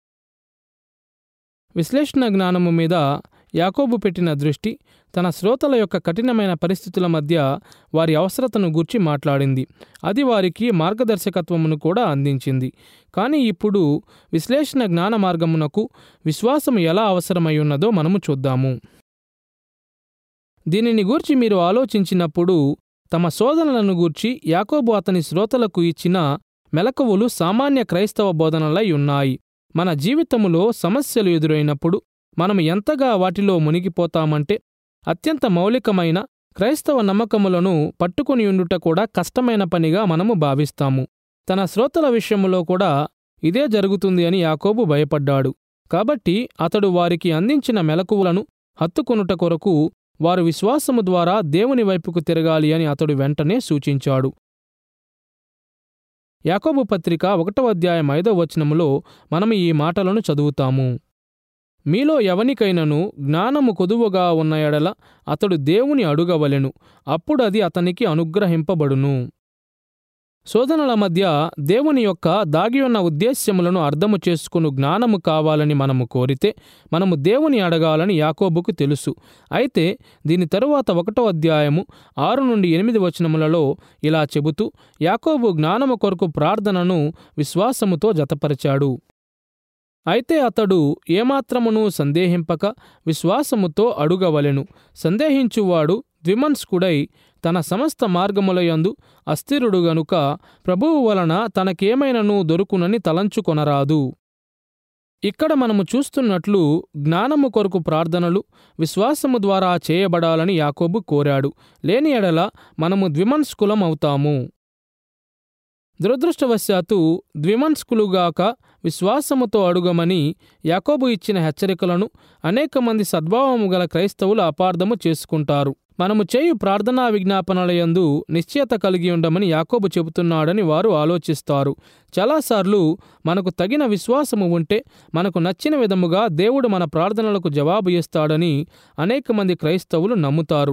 విశ్లేషణ జ్ఞానము మీద యాకోబు పెట్టిన దృష్టి తన శ్రోతల యొక్క కఠినమైన పరిస్థితుల మధ్య వారి అవసరతను గూర్చి మాట్లాడింది అది వారికి మార్గదర్శకత్వమును కూడా అందించింది కానీ ఇప్పుడు విశ్లేషణ జ్ఞాన మార్గమునకు విశ్వాసం ఎలా అవసరమై ఉన్నదో మనము చూద్దాము దీనిని గూర్చి మీరు ఆలోచించినప్పుడు తమ శోధనలను గూర్చి యాకోబు అతని శ్రోతలకు ఇచ్చిన మెలకువలు సామాన్య క్రైస్తవ బోధనలై ఉన్నాయి మన జీవితములో సమస్యలు ఎదురైనప్పుడు మనం ఎంతగా వాటిలో మునిగిపోతామంటే అత్యంత మౌలికమైన క్రైస్తవ నమ్మకములను పట్టుకుని ఉండుట కూడా కష్టమైన పనిగా మనము భావిస్తాము తన శ్రోతల విషయములో కూడా ఇదే జరుగుతుంది అని యాకోబు భయపడ్డాడు కాబట్టి అతడు వారికి అందించిన మెలకువలను హత్తుకొనుట కొరకు వారు విశ్వాసము ద్వారా దేవుని వైపుకు తిరగాలి అని అతడు వెంటనే సూచించాడు యాకోబు పత్రిక ఒకటవ అధ్యాయం ఐదవ వచనములో మనం ఈ మాటలను చదువుతాము మీలో ఎవనికైనను జ్ఞానము కొదువగా ఉన్న ఎడల అతడు దేవుని అడుగవలెను అప్పుడది అతనికి అనుగ్రహింపబడును శోధనల మధ్య దేవుని యొక్క దాగియున్న ఉద్దేశ్యములను అర్థము చేసుకుని జ్ఞానము కావాలని మనము కోరితే మనము దేవుని అడగాలని యాకోబుకు తెలుసు అయితే దీని తరువాత ఒకటో అధ్యాయము ఆరు నుండి ఎనిమిది వచనములలో ఇలా చెబుతూ యాకోబు జ్ఞానము కొరకు ప్రార్థనను విశ్వాసముతో జతపరిచాడు అయితే అతడు ఏమాత్రమును సందేహింపక విశ్వాసముతో అడుగవలెను సందేహించువాడు ద్విమన్స్కుడై తన సమస్త మార్గములయందు అస్థిరుడు గనుక ప్రభువు వలన తనకేమైనను దొరుకునని తలంచుకొనరాదు ఇక్కడ మనము చూస్తున్నట్లు జ్ఞానము కొరకు ప్రార్థనలు విశ్వాసము ద్వారా చేయబడాలని యాకోబు కోరాడు లేని ఎడల మనము ద్విమన్స్కులం అవుతాము దురదృష్టవశాత్తు ద్విమన్స్కులుగాక విశ్వాసముతో అడుగమని యాకోబు ఇచ్చిన హెచ్చరికలను అనేక మంది సద్భావము గల క్రైస్తవులు అపార్థము చేసుకుంటారు మనము చేయు ప్రార్థనా విజ్ఞాపనలయందు నిశ్చయత కలిగి ఉండమని యాకోబు చెబుతున్నాడని వారు ఆలోచిస్తారు చాలాసార్లు మనకు తగిన విశ్వాసము ఉంటే మనకు నచ్చిన విధముగా దేవుడు మన ప్రార్థనలకు జవాబు ఇస్తాడని అనేక మంది క్రైస్తవులు నమ్ముతారు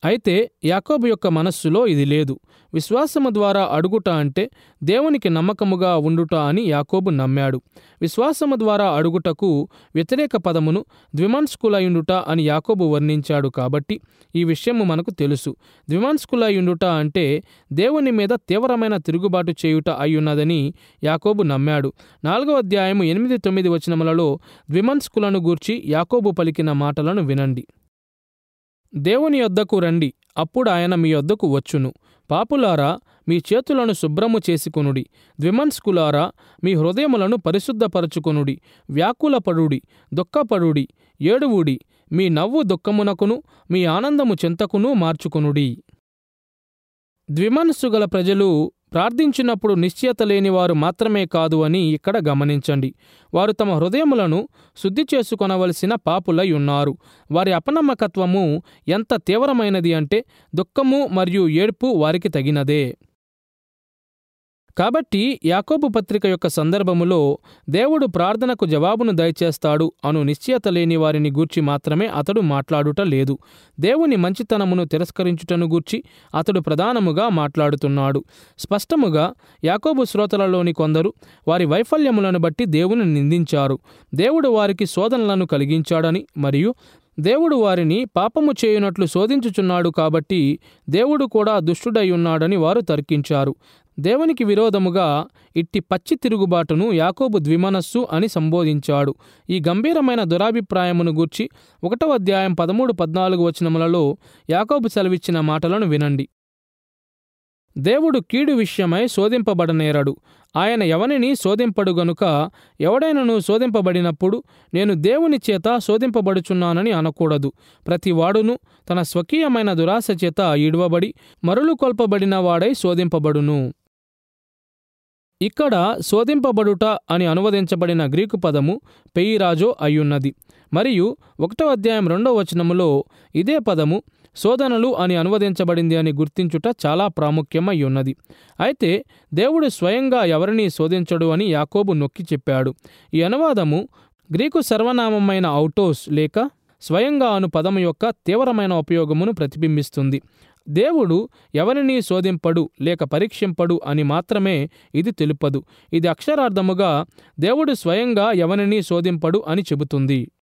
అయితే యాకోబు యొక్క మనస్సులో ఇది లేదు విశ్వాసము ద్వారా అడుగుట అంటే దేవునికి నమ్మకముగా ఉండుట అని యాకోబు నమ్మాడు విశ్వాసము ద్వారా అడుగుటకు వ్యతిరేక పదమును ద్విమన్స్కులయుండుట అని యాకోబు వర్ణించాడు కాబట్టి ఈ విషయము మనకు తెలుసు ద్విమన్స్కులయుండుట అంటే దేవుని మీద తీవ్రమైన తిరుగుబాటు చేయుట అయ్యున్నదని యాకోబు నమ్మాడు నాలుగో అధ్యాయము ఎనిమిది తొమ్మిది వచనములలో ద్విమన్స్కులను గూర్చి యాకోబు పలికిన మాటలను వినండి దేవుని యొద్దకు రండి అప్పుడు ఆయన మీ యొద్దకు వచ్చును పాపులారా మీ చేతులను శుభ్రము చేసుకొనుడి ద్విమన్స్కులారా మీ హృదయములను పరిశుద్ధపరచుకొనుడి వ్యాకులపడుడి దుఃఖపడుడి ఏడువుడి మీ నవ్వు దుఃఖమునకును మీ ఆనందము చింతకును మార్చుకొనుడి ద్విమనస్సు గల ప్రజలు ప్రార్థించినప్పుడు నిశ్చయత లేనివారు మాత్రమే కాదు అని ఇక్కడ గమనించండి వారు తమ హృదయములను శుద్ధి చేసుకొనవలసిన పాపులై ఉన్నారు వారి అపనమ్మకత్వము ఎంత తీవ్రమైనది అంటే దుఃఖము మరియు ఏడ్పు వారికి తగినదే కాబట్టి యాకోబు పత్రిక యొక్క సందర్భములో దేవుడు ప్రార్థనకు జవాబును దయచేస్తాడు అను నిశ్చయత లేని వారిని గూర్చి మాత్రమే అతడు మాట్లాడుట లేదు దేవుని మంచితనమును తిరస్కరించుటను గూర్చి అతడు ప్రధానముగా మాట్లాడుతున్నాడు స్పష్టముగా యాకోబు శ్రోతలలోని కొందరు వారి వైఫల్యములను బట్టి దేవుని నిందించారు దేవుడు వారికి శోధనలను కలిగించాడని మరియు దేవుడు వారిని పాపము చేయునట్లు శోధించుచున్నాడు కాబట్టి దేవుడు కూడా దుష్టుడై ఉన్నాడని వారు తర్కించారు దేవునికి విరోధముగా ఇట్టి పచ్చి తిరుగుబాటును యాకోబు ద్విమనస్సు అని సంబోధించాడు ఈ గంభీరమైన దురాభిప్రాయమును గూర్చి ఒకటవ అధ్యాయం పదమూడు పద్నాలుగు వచనములలో యాకోబు సెలవిచ్చిన మాటలను వినండి దేవుడు కీడు విషయమై శోధింపబడనేరడు ఆయన ఎవనిని శోధింపడు గనుక ఎవడైనను శోధింపబడినప్పుడు నేను దేవుని చేత శోధింపబడుచున్నానని అనకూడదు ప్రతివాడును తన స్వకీయమైన దురాశ చేత ఈడవబడి మరులు కొల్పబడిన వాడై శోధింపబడును ఇక్కడ శోధింపబడుట అని అనువదించబడిన గ్రీకు పదము పెయిరాజో అయ్యున్నది మరియు ఒకటో అధ్యాయం రెండో వచనములో ఇదే పదము శోధనలు అని అనువదించబడింది అని గుర్తించుట చాలా ప్రాముఖ్యమై ఉన్నది అయితే దేవుడు స్వయంగా ఎవరినీ శోధించడు అని యాకోబు నొక్కి చెప్పాడు ఈ అనువాదము గ్రీకు సర్వనామమైన ఔటోస్ లేక స్వయంగా అను పదము యొక్క తీవ్రమైన ఉపయోగమును ప్రతిబింబిస్తుంది దేవుడు ఎవరినీ శోధింపడు లేక పరీక్షింపడు అని మాత్రమే ఇది తెలుపదు ఇది అక్షరార్థముగా దేవుడు స్వయంగా ఎవరినీ శోధింపడు అని చెబుతుంది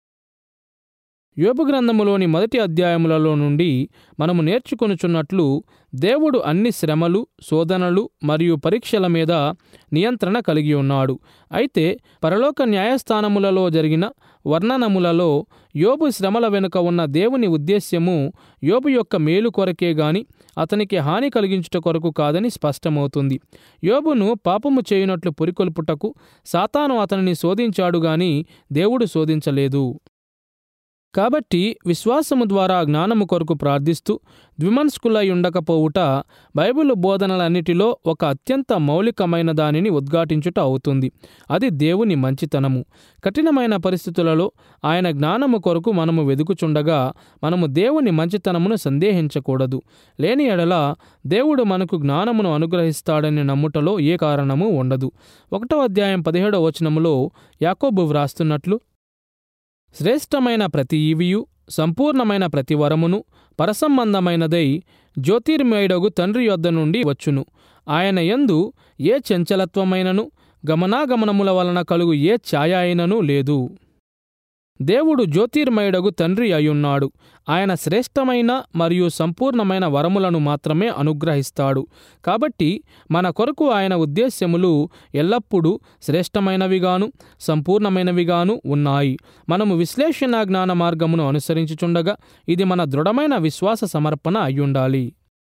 యోబు గ్రంథములోని మొదటి అధ్యాయములలో నుండి మనము నేర్చుకొనుచున్నట్లు దేవుడు అన్ని శ్రమలు శోధనలు మరియు పరీక్షల మీద నియంత్రణ కలిగి ఉన్నాడు అయితే పరలోక న్యాయస్థానములలో జరిగిన వర్ణనములలో యోబు శ్రమల వెనుక ఉన్న దేవుని ఉద్దేశ్యము యోబు యొక్క మేలు కొరకే గాని అతనికి హాని కలిగించుట కొరకు కాదని స్పష్టమవుతుంది యోబును పాపము చేయునట్లు పురికొల్పుటకు సాతాను అతనిని శోధించాడు గాని దేవుడు శోధించలేదు కాబట్టి విశ్వాసము ద్వారా జ్ఞానము కొరకు ప్రార్థిస్తూ ద్విమనస్కులై ఉండకపోవుట బైబిల్ బోధనలన్నిటిలో ఒక అత్యంత మౌలికమైన దానిని ఉద్ఘాటించుట అవుతుంది అది దేవుని మంచితనము కఠినమైన పరిస్థితులలో ఆయన జ్ఞానము కొరకు మనము వెదుకుచుండగా మనము దేవుని మంచితనమును సందేహించకూడదు లేని ఎడల దేవుడు మనకు జ్ఞానమును అనుగ్రహిస్తాడని నమ్ముటలో ఏ కారణము ఉండదు ఒకటో అధ్యాయం పదిహేడవ వచనములో యాకోబు వ్రాస్తున్నట్లు శ్రేష్టమైన ప్రతి ఈవియు సంపూర్ణమైన ప్రతి వరమును పరసంబంధమైనదై జ్యోతిర్మయుడగు తండ్రి యొద్ద నుండి వచ్చును ఆయన యందు ఏ చంచలత్వమైనను గమనాగమనముల వలన కలుగు ఏ ఛాయ అయినను లేదు దేవుడు జ్యోతిర్మయుడగు తండ్రి అయ్యున్నాడు ఆయన శ్రేష్టమైన మరియు సంపూర్ణమైన వరములను మాత్రమే అనుగ్రహిస్తాడు కాబట్టి మన కొరకు ఆయన ఉద్దేశ్యములు ఎల్లప్పుడూ శ్రేష్టమైనవిగాను సంపూర్ణమైనవిగాను ఉన్నాయి మనము విశ్లేషణ జ్ఞాన మార్గమును అనుసరించుచుండగా ఇది మన దృఢమైన విశ్వాస సమర్పణ అయ్యుండాలి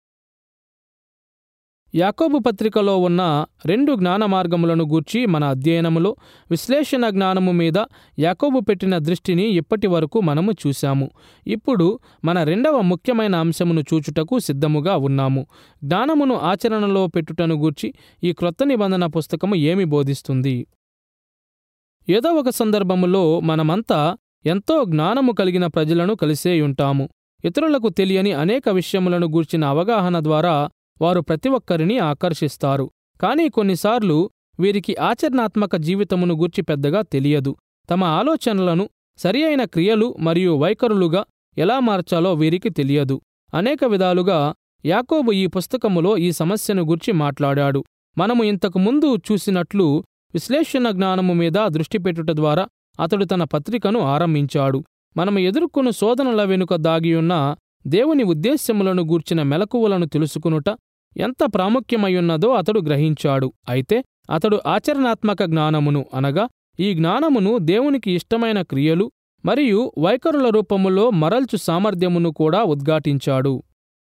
యాకోబు పత్రికలో ఉన్న రెండు జ్ఞాన మార్గములను గూర్చి మన అధ్యయనములో విశ్లేషణ జ్ఞానము మీద యాకోబు పెట్టిన దృష్టిని ఇప్పటి వరకు మనము చూశాము ఇప్పుడు మన రెండవ ముఖ్యమైన అంశమును చూచుటకు సిద్ధముగా ఉన్నాము జ్ఞానమును ఆచరణలో పెట్టుటను గూర్చి ఈ క్రొత్త నిబంధన పుస్తకము ఏమి బోధిస్తుంది ఏదో ఒక సందర్భములో మనమంతా ఎంతో జ్ఞానము కలిగిన ప్రజలను కలిసే ఉంటాము ఇతరులకు తెలియని అనేక విషయములను గూర్చిన అవగాహన ద్వారా వారు ప్రతి ఒక్కరిని ఆకర్షిస్తారు కానీ కొన్నిసార్లు వీరికి ఆచరణాత్మక జీవితమును గూర్చి పెద్దగా తెలియదు తమ ఆలోచనలను సరి అయిన క్రియలు మరియు వైఖరులుగా ఎలా మార్చాలో వీరికి తెలియదు అనేక విధాలుగా యాకోబు ఈ పుస్తకములో ఈ సమస్యను గురించి మాట్లాడాడు మనము ఇంతకు ముందు చూసినట్లు విశ్లేషణ జ్ఞానము మీద దృష్టి పెట్టుట ద్వారా అతడు తన పత్రికను ఆరంభించాడు మనము ఎదుర్కొన్న శోధనల వెనుక దాగియున్న దేవుని ఉద్దేశ్యములను గూర్చిన మెలకువలను తెలుసుకునుట ఎంత ప్రాముఖ్యమయ్యున్నదో అతడు గ్రహించాడు అయితే అతడు ఆచరణాత్మక జ్ఞానమును అనగా ఈ జ్ఞానమును దేవునికి ఇష్టమైన క్రియలు మరియు వైఖరుల రూపములో మరల్చు సామర్థ్యమును కూడా ఉద్ఘాటించాడు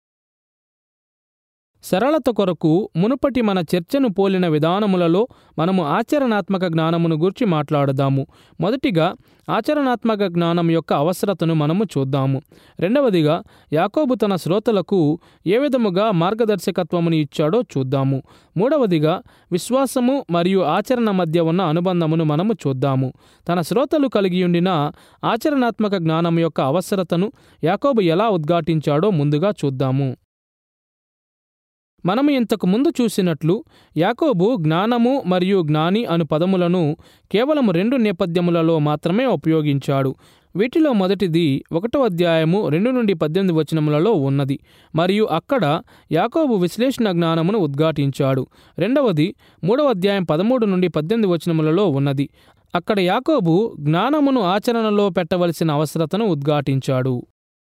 సరళత కొరకు మునుపటి మన చర్చను పోలిన విధానములలో మనము ఆచరణాత్మక జ్ఞానమును గురించి మాట్లాడదాము మొదటిగా ఆచరణాత్మక జ్ఞానం యొక్క అవసరతను మనము చూద్దాము రెండవదిగా యాకోబు తన శ్రోతలకు ఏ విధముగా మార్గదర్శకత్వమును ఇచ్చాడో చూద్దాము మూడవదిగా విశ్వాసము మరియు ఆచరణ మధ్య ఉన్న అనుబంధమును మనము చూద్దాము తన శ్రోతలు కలిగియుండిన ఆచరణాత్మక జ్ఞానం యొక్క అవసరతను యాకోబు ఎలా ఉద్ఘాటించాడో ముందుగా చూద్దాము మనము ఇంతకు ముందు చూసినట్లు యాకోబు జ్ఞానము మరియు జ్ఞాని అను పదములను కేవలం రెండు నేపథ్యములలో మాత్రమే ఉపయోగించాడు వీటిలో మొదటిది ఒకటో అధ్యాయము రెండు నుండి పద్దెనిమిది వచనములలో ఉన్నది మరియు అక్కడ యాకోబు విశ్లేషణ జ్ఞానమును ఉద్ఘాటించాడు రెండవది మూడవ అధ్యాయం పదమూడు నుండి పద్దెనిమిది వచనములలో ఉన్నది అక్కడ యాకోబు జ్ఞానమును ఆచరణలో పెట్టవలసిన అవసరతను ఉద్ఘాటించాడు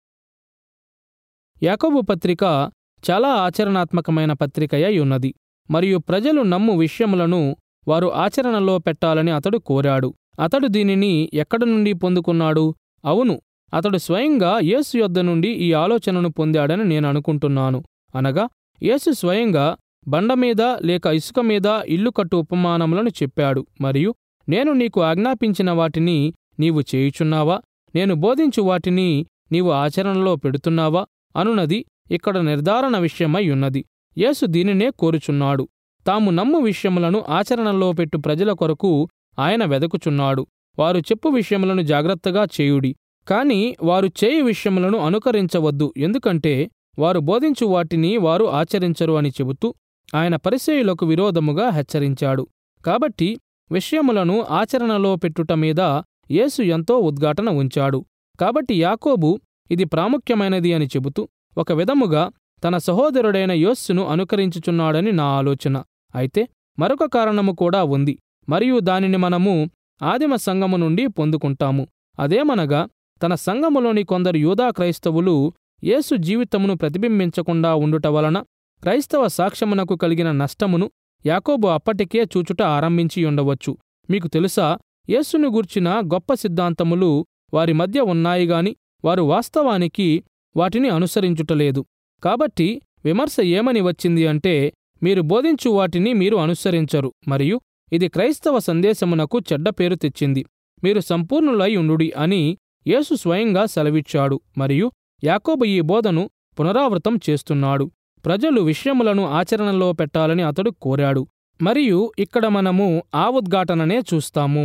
యాకోబు పత్రిక చాలా ఆచరణాత్మకమైన పత్రికయై ఉన్నది మరియు ప్రజలు నమ్ము విషయములను వారు ఆచరణలో పెట్టాలని అతడు కోరాడు అతడు దీనిని ఎక్కడి నుండి పొందుకున్నాడు అవును అతడు స్వయంగా యేసు యొద్ద నుండి ఈ ఆలోచనను పొందాడని నేను అనుకుంటున్నాను అనగా యేసు స్వయంగా బండ మీద లేక ఇసుక మీద ఇల్లు కట్టు ఉపమానములను చెప్పాడు మరియు నేను నీకు ఆజ్ఞాపించిన వాటిని నీవు చేయుచున్నావా నేను బోధించు వాటిని నీవు ఆచరణలో పెడుతున్నావా అనునది ఇక్కడ నిర్ధారణ విషయమై ఉన్నది యేసు దీనినే కోరుచున్నాడు తాము నమ్ము విషయములను ఆచరణలో పెట్టు ప్రజల కొరకు ఆయన వెదకుచున్నాడు వారు చెప్పు విషయములను జాగ్రత్తగా చేయుడి కాని వారు చేయు విషయములను అనుకరించవద్దు ఎందుకంటే వారు బోధించు వాటిని వారు ఆచరించరు అని చెబుతూ ఆయన పరిచయులకు విరోధముగా హెచ్చరించాడు కాబట్టి విషయములను ఆచరణలో పెట్టుట మీద యేసు ఎంతో ఉద్ఘాటన ఉంచాడు కాబట్టి యాకోబు ఇది ప్రాముఖ్యమైనది అని చెబుతూ ఒక విధముగా తన సహోదరుడైన యోస్సును అనుకరించుచున్నాడని నా ఆలోచన అయితే మరొక కారణము కూడా ఉంది మరియు దానిని మనము ఆదిమ సంఘము నుండి పొందుకుంటాము అదేమనగా తన సంఘములోని కొందరు యూదా క్రైస్తవులు యేసు జీవితమును ప్రతిబింబించకుండా ఉండుట వలన క్రైస్తవ సాక్ష్యమునకు కలిగిన నష్టమును యాకోబు అప్పటికే చూచుట ఆరంభించి ఉండవచ్చు మీకు తెలుసా యేసును గూర్చిన గొప్ప సిద్ధాంతములు వారి మధ్య ఉన్నాయిగాని వారు వాస్తవానికి వాటిని అనుసరించుటలేదు కాబట్టి విమర్శ ఏమని వచ్చింది అంటే మీరు బోధించు వాటిని మీరు అనుసరించరు మరియు ఇది క్రైస్తవ సందేశమునకు చెడ్డ పేరు తెచ్చింది మీరు సంపూర్ణులై ఉండుడి అని యేసు స్వయంగా సెలవిచ్చాడు మరియు యాకోబు ఈ బోధను పునరావృతం చేస్తున్నాడు ప్రజలు విషయములను ఆచరణలో పెట్టాలని అతడు కోరాడు మరియు ఇక్కడ మనము ఆ ఉద్ఘాటననే చూస్తాము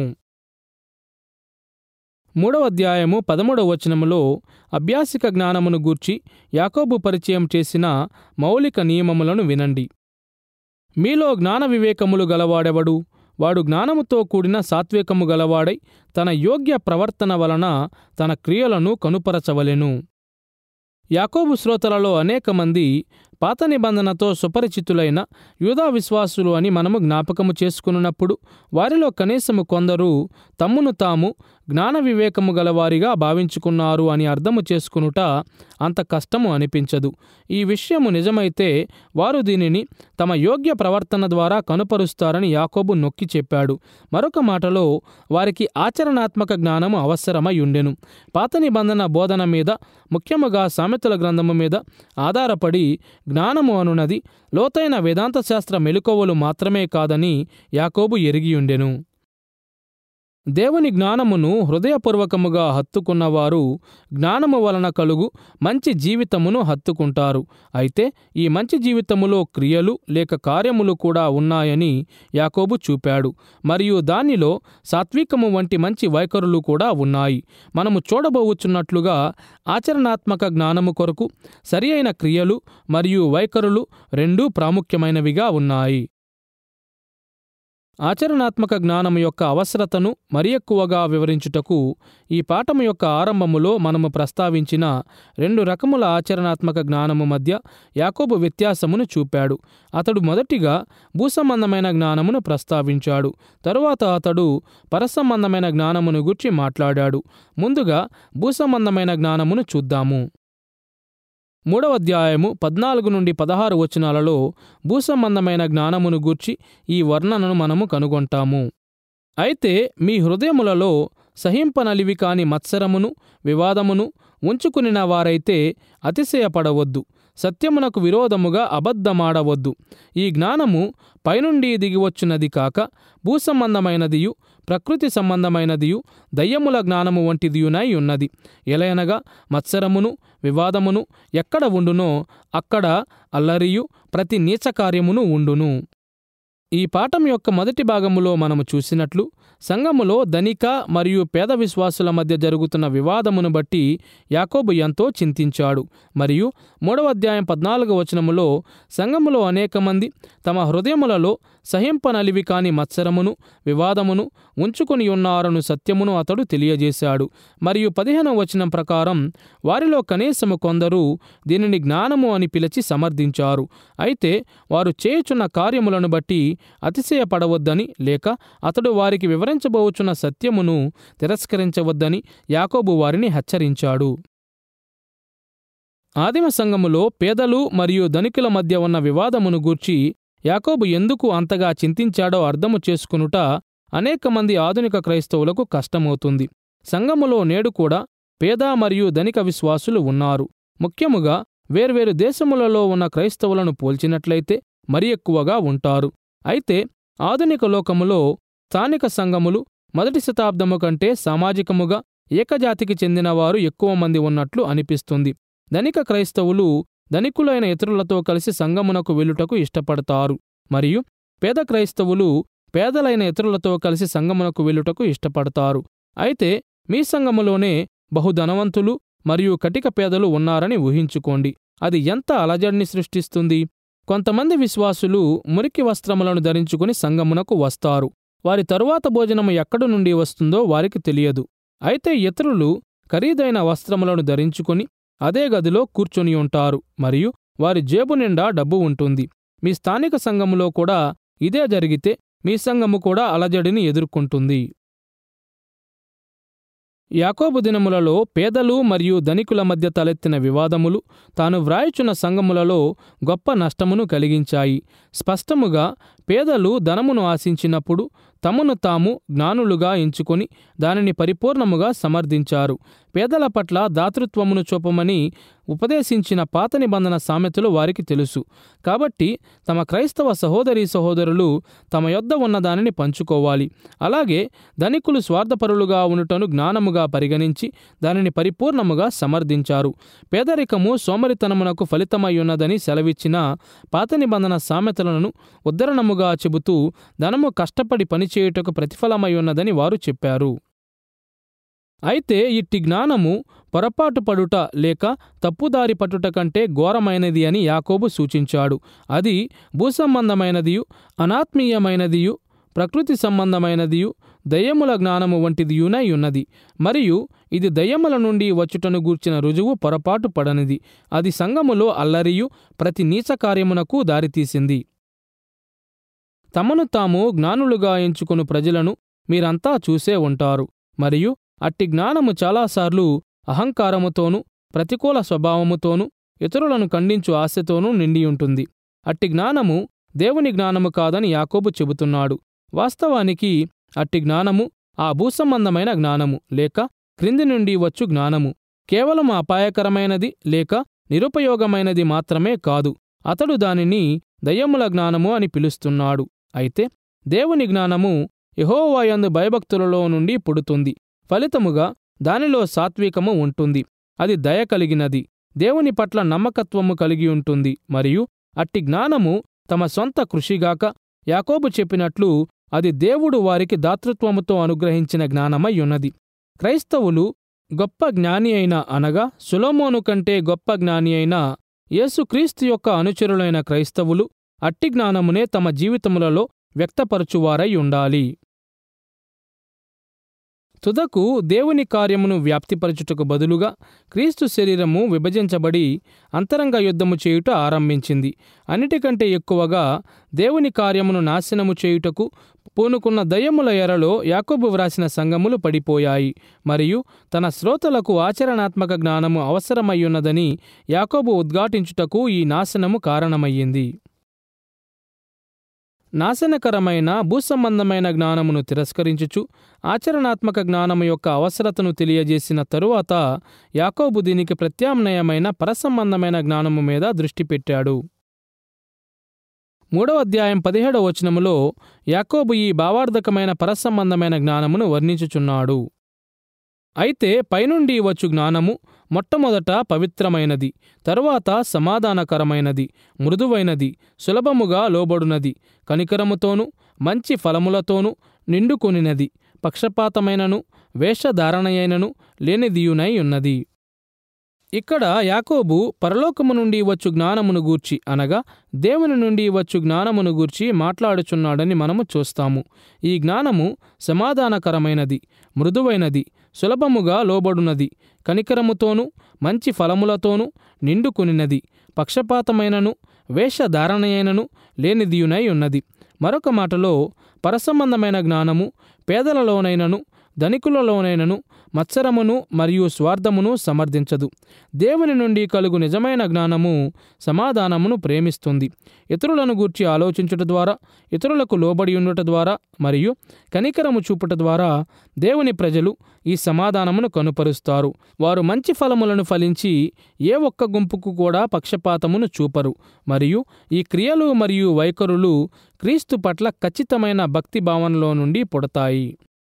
మూడవ అధ్యాయము పదమూడవ వచనములో అభ్యాసిక జ్ఞానమును గూర్చి యాకోబు పరిచయం చేసిన మౌలిక నియమములను వినండి మీలో జ్ఞాన వివేకములు గలవాడెవడు వాడు జ్ఞానముతో కూడిన సాత్వికము గలవాడై తన యోగ్య ప్రవర్తన వలన తన క్రియలను కనుపరచవలెను యాకోబు శ్రోతలలో అనేక మంది పాత నిబంధనతో సుపరిచితులైన యూదా విశ్వాసులు అని మనము జ్ఞాపకము చేసుకున్నప్పుడు వారిలో కనీసము కొందరు తమ్మును తాము జ్ఞాన వివేకము గలవారిగా భావించుకున్నారు అని అర్థము చేసుకునుట అంత కష్టము అనిపించదు ఈ విషయము నిజమైతే వారు దీనిని తమ యోగ్య ప్రవర్తన ద్వారా కనుపరుస్తారని యాకోబు నొక్కి చెప్పాడు మరొక మాటలో వారికి ఆచరణాత్మక జ్ఞానము అవసరమై ఉండెను పాత నిబంధన బోధన మీద ముఖ్యముగా సామెతల గ్రంథము మీద ఆధారపడి జ్ఞానము అనున్నది లోతైన వేదాంత శాస్త్ర మెలుకోవలు మాత్రమే కాదని యాకోబు ఎరిగియుండెను దేవుని జ్ఞానమును హృదయపూర్వకముగా హత్తుకున్నవారు జ్ఞానము వలన కలుగు మంచి జీవితమును హత్తుకుంటారు అయితే ఈ మంచి జీవితములో క్రియలు లేక కార్యములు కూడా ఉన్నాయని యాకోబు చూపాడు మరియు దానిలో సాత్వికము వంటి మంచి వైఖరులు కూడా ఉన్నాయి మనము చూడబోవుచున్నట్లుగా ఆచరణాత్మక జ్ఞానము కొరకు సరి అయిన క్రియలు మరియు వైఖరులు రెండూ ప్రాముఖ్యమైనవిగా ఉన్నాయి ఆచరణాత్మక జ్ఞానము యొక్క అవసరతను మరి ఎక్కువగా వివరించుటకు ఈ పాఠము యొక్క ఆరంభములో మనము ప్రస్తావించిన రెండు రకముల ఆచరణాత్మక జ్ఞానము మధ్య యాకోబు వ్యత్యాసమును చూపాడు అతడు మొదటిగా భూసంబంధమైన జ్ఞానమును ప్రస్తావించాడు తరువాత అతడు పరసంబంధమైన జ్ఞానమును గురించి మాట్లాడాడు ముందుగా భూసంబంధమైన జ్ఞానమును చూద్దాము మూడవ అధ్యాయము పద్నాలుగు నుండి పదహారు వచనాలలో భూసంబంధమైన జ్ఞానమును గూర్చి ఈ వర్ణనను మనము కనుగొంటాము అయితే మీ హృదయములలో సహింపనలివి కాని మత్సరమును వివాదమును ఉంచుకునిన వారైతే అతిశయపడవద్దు సత్యమునకు విరోధముగా అబద్ధమాడవద్దు ఈ జ్ఞానము పైనుండి దిగివచ్చున్నది కాక భూసంబంధమైనదియు ప్రకృతి సంబంధమైనదియు దయ్యముల జ్ఞానము వంటిదియునై ఉన్నది ఎలయనగా మత్సరమును వివాదమును ఎక్కడ ఉండునో అక్కడ అల్లరియు ప్రతి నీచకార్యమును ఉండును ఈ పాఠం యొక్క మొదటి భాగములో మనము చూసినట్లు సంఘములో ధనిక మరియు పేద విశ్వాసుల మధ్య జరుగుతున్న వివాదమును బట్టి యాకోబు ఎంతో చింతించాడు మరియు మూడవ అధ్యాయం పద్నాలుగవ వచనములో సంఘములో అనేక మంది తమ హృదయములలో సహింపనలివి కాని మత్సరమును వివాదమును ఉంచుకొని ఉన్నారను సత్యమును అతడు తెలియజేశాడు మరియు పదిహేనవ వచనం ప్రకారం వారిలో కనీసము కొందరు దీనిని జ్ఞానము అని పిలిచి సమర్థించారు అయితే వారు చేయుచున్న కార్యములను బట్టి అతిశయపడవద్దని లేక అతడు వారికి వివరించబోచున్న సత్యమును తిరస్కరించవద్దని యాకోబు వారిని హెచ్చరించాడు ఆదిమ సంఘములో పేదలు మరియు ధనికుల మధ్య ఉన్న వివాదమును గూర్చి యాకోబు ఎందుకు అంతగా చింతించాడో అర్థము చేసుకునుట అనేక మంది ఆధునిక క్రైస్తవులకు కష్టమవుతుంది సంఘములో నేడు కూడా పేద మరియు ధనిక విశ్వాసులు ఉన్నారు ముఖ్యముగా వేర్వేరు దేశములలో ఉన్న క్రైస్తవులను పోల్చినట్లయితే మరి ఎక్కువగా ఉంటారు అయితే ఆధునిక లోకములో స్థానిక సంఘములు మొదటి శతాబ్దము కంటే సామాజికముగా ఏకజాతికి చెందినవారు ఎక్కువ మంది ఉన్నట్లు అనిపిస్తుంది ధనిక క్రైస్తవులు ధనికులైన ఇతరులతో కలిసి సంగమునకు వెళ్ళుటకు ఇష్టపడతారు మరియు పేద క్రైస్తవులు పేదలైన ఇతరులతో కలిసి సంగమునకు వెళ్ళుటకు ఇష్టపడతారు అయితే మీ సంఘములోనే బహుధనవంతులు మరియు కటిక పేదలు ఉన్నారని ఊహించుకోండి అది ఎంత అలజడిని సృష్టిస్తుంది కొంతమంది విశ్వాసులు మురికి వస్త్రములను ధరించుకుని సంగమునకు వస్తారు వారి తరువాత భోజనము ఎక్కడి నుండి వస్తుందో వారికి తెలియదు అయితే ఇతరులు ఖరీదైన వస్త్రములను ధరించుకొని అదే గదిలో కూర్చొని ఉంటారు మరియు వారి జేబు నిండా డబ్బు ఉంటుంది మీ స్థానిక సంఘములో కూడా ఇదే జరిగితే మీ సంఘము కూడా అలజడిని ఎదుర్కొంటుంది యాకోబు దినములలో పేదలు మరియు ధనికుల మధ్య తలెత్తిన వివాదములు తాను వ్రాయుచున్న సంఘములలో గొప్ప నష్టమును కలిగించాయి స్పష్టముగా పేదలు ధనమును ఆశించినప్పుడు తమను తాము జ్ఞానులుగా ఎంచుకొని దానిని పరిపూర్ణముగా సమర్థించారు పేదల పట్ల దాతృత్వమును చూపమని ఉపదేశించిన పాత నిబంధన సామెతలు వారికి తెలుసు కాబట్టి తమ క్రైస్తవ సహోదరీ సహోదరులు తమ యొద్ద ఉన్న దానిని పంచుకోవాలి అలాగే ధనికులు స్వార్థపరులుగా ఉండుటను జ్ఞానముగా పరిగణించి దానిని పరిపూర్ణముగా సమర్థించారు పేదరికము సోమరితనమునకు ఫలితమై ఉన్నదని సెలవిచ్చిన పాత నిబంధన సామెతలను ఉద్ధరణముగా చెబుతూ ధనము కష్టపడి పనిచేయుటకు ప్రతిఫలమై ఉన్నదని వారు చెప్పారు అయితే ఇట్టి జ్ఞానము పొరపాటు పడుట లేక తప్పుదారి పట్టుట కంటే ఘోరమైనది అని యాకోబు సూచించాడు అది భూసంబంధమైనదియు అనాత్మీయమైనదియు ప్రకృతి సంబంధమైనదియు దయ్యముల జ్ఞానము వంటిదియునై ఉన్నది మరియు ఇది దయ్యముల నుండి వచ్చుటను గూర్చిన రుజువు పొరపాటు పడనిది అది సంఘములో అల్లరియు ప్రతి నీచ కార్యమునకు దారితీసింది తమను తాము జ్ఞానులుగా ఎంచుకుని ప్రజలను మీరంతా చూసే ఉంటారు మరియు అట్టి జ్ఞానము చాలాసార్లు అహంకారముతోనూ ప్రతికూల స్వభావముతోనూ ఇతరులను ఖండించు ఆశతోనూ నిండి ఉంటుంది అట్టి జ్ఞానము దేవుని జ్ఞానము కాదని యాకోబు చెబుతున్నాడు వాస్తవానికి అట్టి జ్ఞానము ఆ భూసంబంధమైన జ్ఞానము లేక క్రింది నుండి వచ్చు జ్ఞానము కేవలం అపాయకరమైనది లేక నిరుపయోగమైనది మాత్రమే కాదు అతడు దానిని దయ్యముల జ్ఞానము అని పిలుస్తున్నాడు అయితే దేవుని జ్ఞానము యహోవాయందు భయభక్తులలో నుండి పుడుతుంది ఫలితముగా దానిలో సాత్వికము ఉంటుంది అది దయ కలిగినది దేవుని పట్ల నమ్మకత్వము కలిగి ఉంటుంది మరియు అట్టి జ్ఞానము తమ సొంత కృషిగాక యాకోబు చెప్పినట్లు అది దేవుడు వారికి దాతృత్వముతో అనుగ్రహించిన జ్ఞానమై ఉన్నది క్రైస్తవులు గొప్ప జ్ఞాని అయిన అనగా సులోమోను కంటే గొప్ప జ్ఞాని అయిన యేసుక్రీస్తు యొక్క అనుచరులైన క్రైస్తవులు అట్టి జ్ఞానమునే తమ జీవితములలో వ్యక్తపరచువారై ఉండాలి తుదకు దేవుని కార్యమును వ్యాప్తిపరచుటకు బదులుగా క్రీస్తు శరీరము విభజించబడి అంతరంగ యుద్ధము చేయుట ఆరంభించింది అన్నిటికంటే ఎక్కువగా దేవుని కార్యమును నాశనము చేయుటకు పూనుకున్న దయ్యముల ఎరలో యాకోబు వ్రాసిన సంగములు పడిపోయాయి మరియు తన శ్రోతలకు ఆచరణాత్మక జ్ఞానము అవసరమయ్యున్నదని యాకోబు ఉద్ఘాటించుటకు ఈ నాశనము కారణమయ్యింది నాశనకరమైన భూసంబంధమైన జ్ఞానమును తిరస్కరించుచు ఆచరణాత్మక జ్ఞానము యొక్క అవసరతను తెలియజేసిన తరువాత యాకోబు దీనికి ప్రత్యామ్నాయమైన పరసంబంధమైన జ్ఞానము మీద దృష్టి పెట్టాడు మూడవ అధ్యాయం పదిహేడవ వచనములో యాకోబు ఈ భావార్థకమైన పరసంబంధమైన జ్ఞానమును వర్ణించుచున్నాడు అయితే పైనుండి వచ్చు జ్ఞానము మొట్టమొదట పవిత్రమైనది తరువాత సమాధానకరమైనది మృదువైనది సులభముగా లోబడునది కనికరముతోనూ మంచి ఫలములతోనూ నిండుకొనినది పక్షపాతమైనను వేషధారణయైనను లేనిదియునై ఉన్నది ఇక్కడ యాకోబు పరలోకము నుండి వచ్చు జ్ఞానమును గూర్చి అనగా దేవుని నుండి వచ్చు జ్ఞానమును గూర్చి మాట్లాడుచున్నాడని మనము చూస్తాము ఈ జ్ఞానము సమాధానకరమైనది మృదువైనది సులభముగా లోబడునది కనికరముతోనూ మంచి ఫలములతోనూ నిండుకొనినది పక్షపాతమైనను వేషధారణయైనను లేనిదియునై ఉన్నది మరొక మాటలో పరసంబంధమైన జ్ఞానము పేదలలోనైనను ధనికులలోనైనను మత్సరమును మరియు స్వార్థమును సమర్థించదు దేవుని నుండి కలుగు నిజమైన జ్ఞానము సమాధానమును ప్రేమిస్తుంది ఇతరులను గూర్చి ఆలోచించుట ద్వారా ఇతరులకు లోబడి ఉండుట ద్వారా మరియు కనికరము చూపుట ద్వారా దేవుని ప్రజలు ఈ సమాధానమును కనుపరుస్తారు వారు మంచి ఫలములను ఫలించి ఏ ఒక్క గుంపుకు కూడా పక్షపాతమును చూపరు మరియు ఈ క్రియలు మరియు వైఖరులు క్రీస్తు పట్ల ఖచ్చితమైన భక్తి భావనలో నుండి పుడతాయి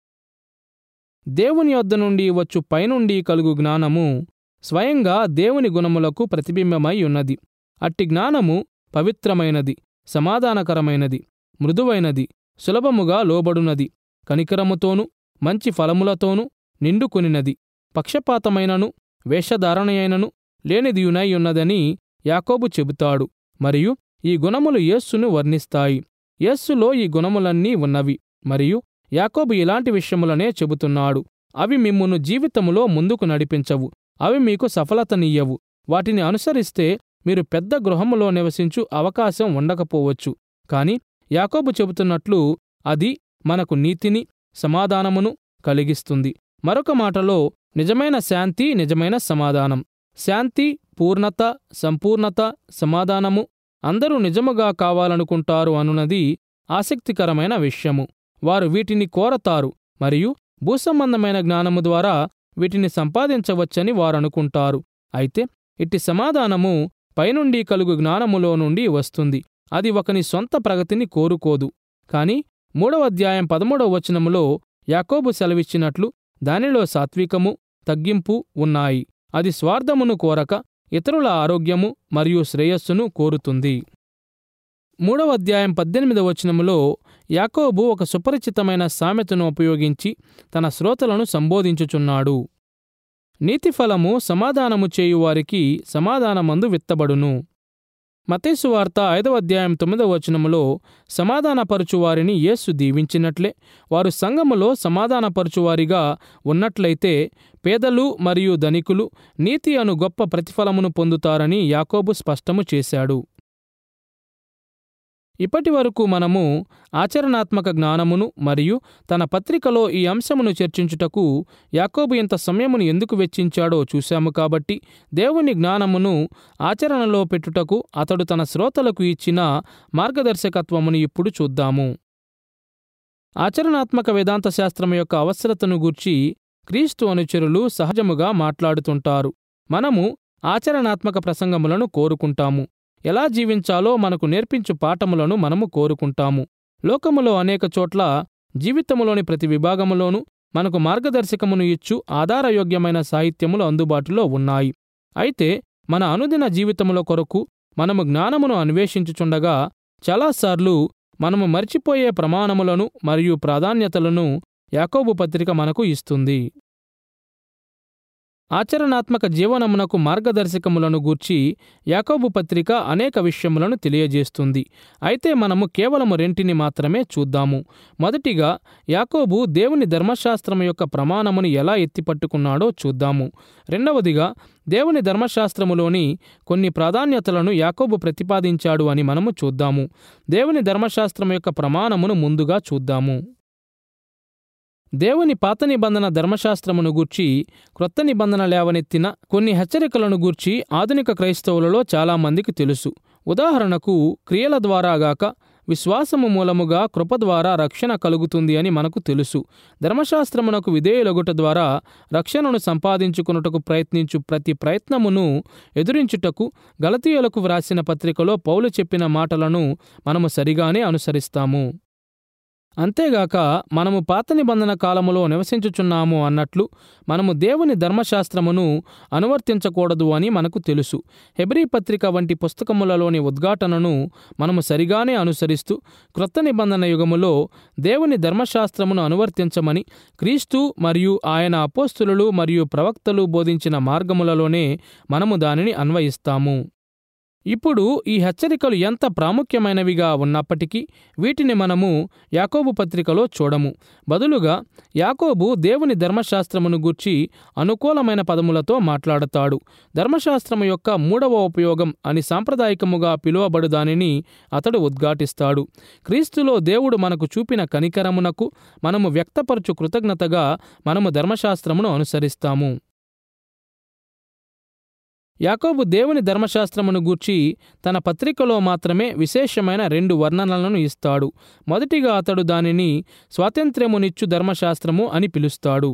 దేవుని వద్ద నుండి వచ్చు పైనుండి కలుగు జ్ఞానము స్వయంగా దేవుని గుణములకు ప్రతిబింబమై ఉన్నది అట్టి జ్ఞానము పవిత్రమైనది సమాధానకరమైనది మృదువైనది సులభముగా లోబడునది కనికరముతోనూ మంచి ఫలములతోనూ నిండుకొనినది పక్షపాతమైనను వేషధారణయైనను లేనిదియునై ఉన్నదని యాకోబు చెబుతాడు మరియు ఈ గుణములు యేస్సును వర్ణిస్తాయి యేస్సులో ఈ గుణములన్నీ ఉన్నవి మరియు యాకోబు ఇలాంటి విషయములనే చెబుతున్నాడు అవి మిమ్మును జీవితములో ముందుకు నడిపించవు అవి మీకు సఫలతనియ్యవు వాటిని అనుసరిస్తే మీరు పెద్ద గృహములో నివసించు అవకాశం ఉండకపోవచ్చు కాని యాకోబు చెబుతున్నట్లు అది మనకు నీతిని సమాధానమును కలిగిస్తుంది మరొక మాటలో నిజమైన శాంతి నిజమైన సమాధానం శాంతి పూర్ణత సంపూర్ణత సమాధానము అందరూ నిజముగా కావాలనుకుంటారు అనున్నది ఆసక్తికరమైన విషయము వారు వీటిని కోరతారు మరియు భూసంబంధమైన జ్ఞానము ద్వారా వీటిని సంపాదించవచ్చని వారనుకుంటారు అయితే ఇట్టి సమాధానము పైనుండి కలుగు జ్ఞానములో నుండి వస్తుంది అది ఒకని సొంత ప్రగతిని కోరుకోదు కాని మూడవ అధ్యాయం పదమూడవ వచనములో యాకోబు సెలవిచ్చినట్లు దానిలో సాత్వికము తగ్గింపు ఉన్నాయి అది స్వార్థమును కోరక ఇతరుల ఆరోగ్యము మరియు శ్రేయస్సును కోరుతుంది మూడవ అధ్యాయం పద్దెనిమిదవ వచనములో యాకోబు ఒక సుపరిచితమైన సామెతను ఉపయోగించి తన శ్రోతలను సంబోధించుచున్నాడు నీతిఫలము సమాధానము చేయువారికి సమాధానమందు విత్తబడును మతేసు వార్త ఐదవ అధ్యాయం తొమ్మిదవ వచనములో సమాధానపరుచువారిని యేసు దీవించినట్లే వారు సంఘములో సమాధానపరుచువారిగా ఉన్నట్లయితే పేదలు మరియు ధనికులు నీతి అను గొప్ప ప్రతిఫలమును పొందుతారని యాకోబు స్పష్టము చేశాడు ఇప్పటి వరకు మనము ఆచరణాత్మక జ్ఞానమును మరియు తన పత్రికలో ఈ అంశమును చర్చించుటకు యాకోబు ఇంత సమయమును ఎందుకు వెచ్చించాడో చూశాము కాబట్టి దేవుని జ్ఞానమును ఆచరణలో పెట్టుటకు అతడు తన శ్రోతలకు ఇచ్చిన మార్గదర్శకత్వమును ఇప్పుడు చూద్దాము ఆచరణాత్మక వేదాంత శాస్త్రం యొక్క అవసరతను గూర్చి క్రీస్తు అనుచరులు సహజముగా మాట్లాడుతుంటారు మనము ఆచరణాత్మక ప్రసంగములను కోరుకుంటాము ఎలా జీవించాలో మనకు నేర్పించు పాఠములను మనము కోరుకుంటాము లోకములో అనేక చోట్ల జీవితములోని ప్రతి విభాగములోనూ మనకు మార్గదర్శకమును ఇచ్చు ఆధారయోగ్యమైన సాహిత్యములు అందుబాటులో ఉన్నాయి అయితే మన అనుదిన జీవితముల కొరకు మనము జ్ఞానమును అన్వేషించుచుండగా చాలాసార్లు మనము మర్చిపోయే ప్రమాణములను మరియు ప్రాధాన్యతలను యాకోబు పత్రిక మనకు ఇస్తుంది ఆచరణాత్మక జీవనమునకు మార్గదర్శకములను గూర్చి యాకోబు పత్రిక అనేక విషయములను తెలియజేస్తుంది అయితే మనము కేవలము రెంటిని మాత్రమే చూద్దాము మొదటిగా యాకోబు దేవుని ధర్మశాస్త్రం యొక్క ప్రమాణమును ఎలా ఎత్తిపట్టుకున్నాడో చూద్దాము రెండవదిగా దేవుని ధర్మశాస్త్రములోని కొన్ని ప్రాధాన్యతలను యాకోబు ప్రతిపాదించాడు అని మనము చూద్దాము దేవుని ధర్మశాస్త్రం యొక్క ప్రమాణమును ముందుగా చూద్దాము దేవుని పాత నిబంధన ధర్మశాస్త్రమును గూర్చి క్రొత్త నిబంధన లేవనెత్తిన కొన్ని హెచ్చరికలను గూర్చి ఆధునిక క్రైస్తవులలో చాలామందికి తెలుసు ఉదాహరణకు క్రియల ద్వారా గాక విశ్వాసము మూలముగా కృప ద్వారా రక్షణ కలుగుతుంది అని మనకు తెలుసు ధర్మశాస్త్రమునకు విధేయులగుట ద్వారా రక్షణను సంపాదించుకున్నటకు ప్రయత్నించు ప్రతి ప్రయత్నమును ఎదురించుటకు గలతీయులకు వ్రాసిన పత్రికలో పౌలు చెప్పిన మాటలను మనము సరిగానే అనుసరిస్తాము అంతేగాక మనము పాత నిబంధన కాలములో నివసించుచున్నాము అన్నట్లు మనము దేవుని ధర్మశాస్త్రమును అనువర్తించకూడదు అని మనకు తెలుసు హెబ్రీ పత్రిక వంటి పుస్తకములలోని ఉద్ఘాటనను మనము సరిగానే అనుసరిస్తూ క్రొత్త నిబంధన యుగములో దేవుని ధర్మశాస్త్రమును అనువర్తించమని క్రీస్తు మరియు ఆయన అపోస్తులు మరియు ప్రవక్తలు బోధించిన మార్గములలోనే మనము దానిని అన్వయిస్తాము ఇప్పుడు ఈ హెచ్చరికలు ఎంత ప్రాముఖ్యమైనవిగా ఉన్నప్పటికీ వీటిని మనము యాకోబు పత్రికలో చూడము బదులుగా యాకోబు దేవుని ధర్మశాస్త్రమును గూర్చి అనుకూలమైన పదములతో మాట్లాడతాడు ధర్మశాస్త్రము యొక్క మూడవ ఉపయోగం అని సాంప్రదాయకముగా పిలువబడు దానిని అతడు ఉద్ఘాటిస్తాడు క్రీస్తులో దేవుడు మనకు చూపిన కనికరమునకు మనము వ్యక్తపరచు కృతజ్ఞతగా మనము ధర్మశాస్త్రమును అనుసరిస్తాము యాకోబు దేవుని ధర్మశాస్త్రమును గూర్చి తన పత్రికలో మాత్రమే విశేషమైన రెండు వర్ణనలను ఇస్తాడు మొదటిగా అతడు దానిని స్వాతంత్ర్యమునిచ్చు ధర్మశాస్త్రము అని పిలుస్తాడు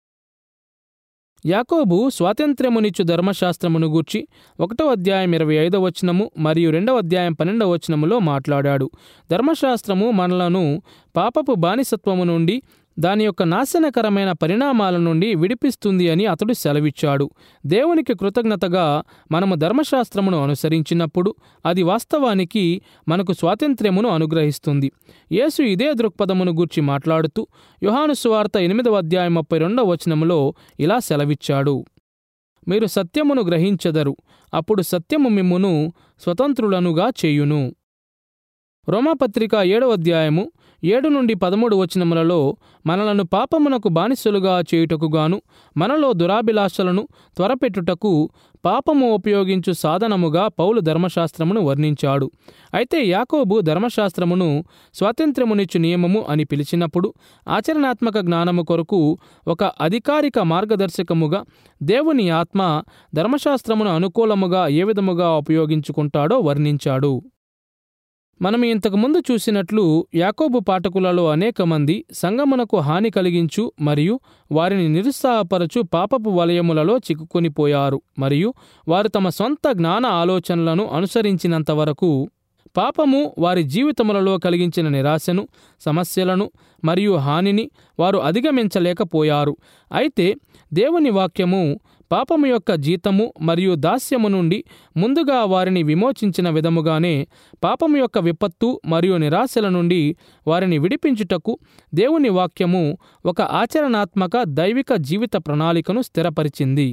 యాకోబు స్వాతంత్ర్యమునిచ్చు ధర్మశాస్త్రమును గూర్చి ఒకటో అధ్యాయం ఇరవై ఐదవ వచనము మరియు రెండవ అధ్యాయం పన్నెండవ వచనములో మాట్లాడాడు ధర్మశాస్త్రము మనలను పాపపు బానిసత్వము నుండి దాని యొక్క నాశనకరమైన పరిణామాల నుండి విడిపిస్తుంది అని అతడు సెలవిచ్చాడు దేవునికి కృతజ్ఞతగా మనము ధర్మశాస్త్రమును అనుసరించినప్పుడు అది వాస్తవానికి మనకు స్వాతంత్ర్యమును అనుగ్రహిస్తుంది యేసు ఇదే దృక్పథమును గూర్చి మాట్లాడుతూ యుహాను సువార్త ఎనిమిదవ అధ్యాయం ముప్పై రెండవ వచనములో ఇలా సెలవిచ్చాడు మీరు సత్యమును గ్రహించెదరు అప్పుడు సత్యము మిమ్మును స్వతంత్రులనుగా చేయును రోమాపత్రిక ఏడవ అధ్యాయము ఏడు నుండి పదమూడు వచనములలో మనలను పాపమునకు బానిసలుగా చేయుటకు గాను మనలో దురాభిలాషలను త్వరపెట్టుటకు పాపము ఉపయోగించు సాధనముగా పౌలు ధర్మశాస్త్రమును వర్ణించాడు అయితే యాకోబు ధర్మశాస్త్రమును స్వాతంత్ర్యమునిచ్చు నియమము అని పిలిచినప్పుడు ఆచరణాత్మక జ్ఞానము కొరకు ఒక అధికారిక మార్గదర్శకముగా దేవుని ఆత్మ ధర్మశాస్త్రమును అనుకూలముగా ఏ విధముగా ఉపయోగించుకుంటాడో వర్ణించాడు మనం ఇంతకుముందు చూసినట్లు యాకోబు పాఠకులలో అనేక మంది సంగమునకు హాని కలిగించు మరియు వారిని నిరుత్సాహపరచు పాపపు వలయములలో చిక్కుకొనిపోయారు మరియు వారు తమ సొంత జ్ఞాన ఆలోచనలను అనుసరించినంత వరకు పాపము వారి జీవితములలో కలిగించిన నిరాశను సమస్యలను మరియు హానిని వారు అధిగమించలేకపోయారు అయితే దేవుని వాక్యము పాపము యొక్క జీతము మరియు దాస్యము నుండి ముందుగా వారిని విమోచించిన విధముగానే పాపము యొక్క విపత్తు మరియు నిరాశల నుండి వారిని విడిపించుటకు దేవుని వాక్యము ఒక ఆచరణాత్మక దైవిక జీవిత ప్రణాళికను స్థిరపరిచింది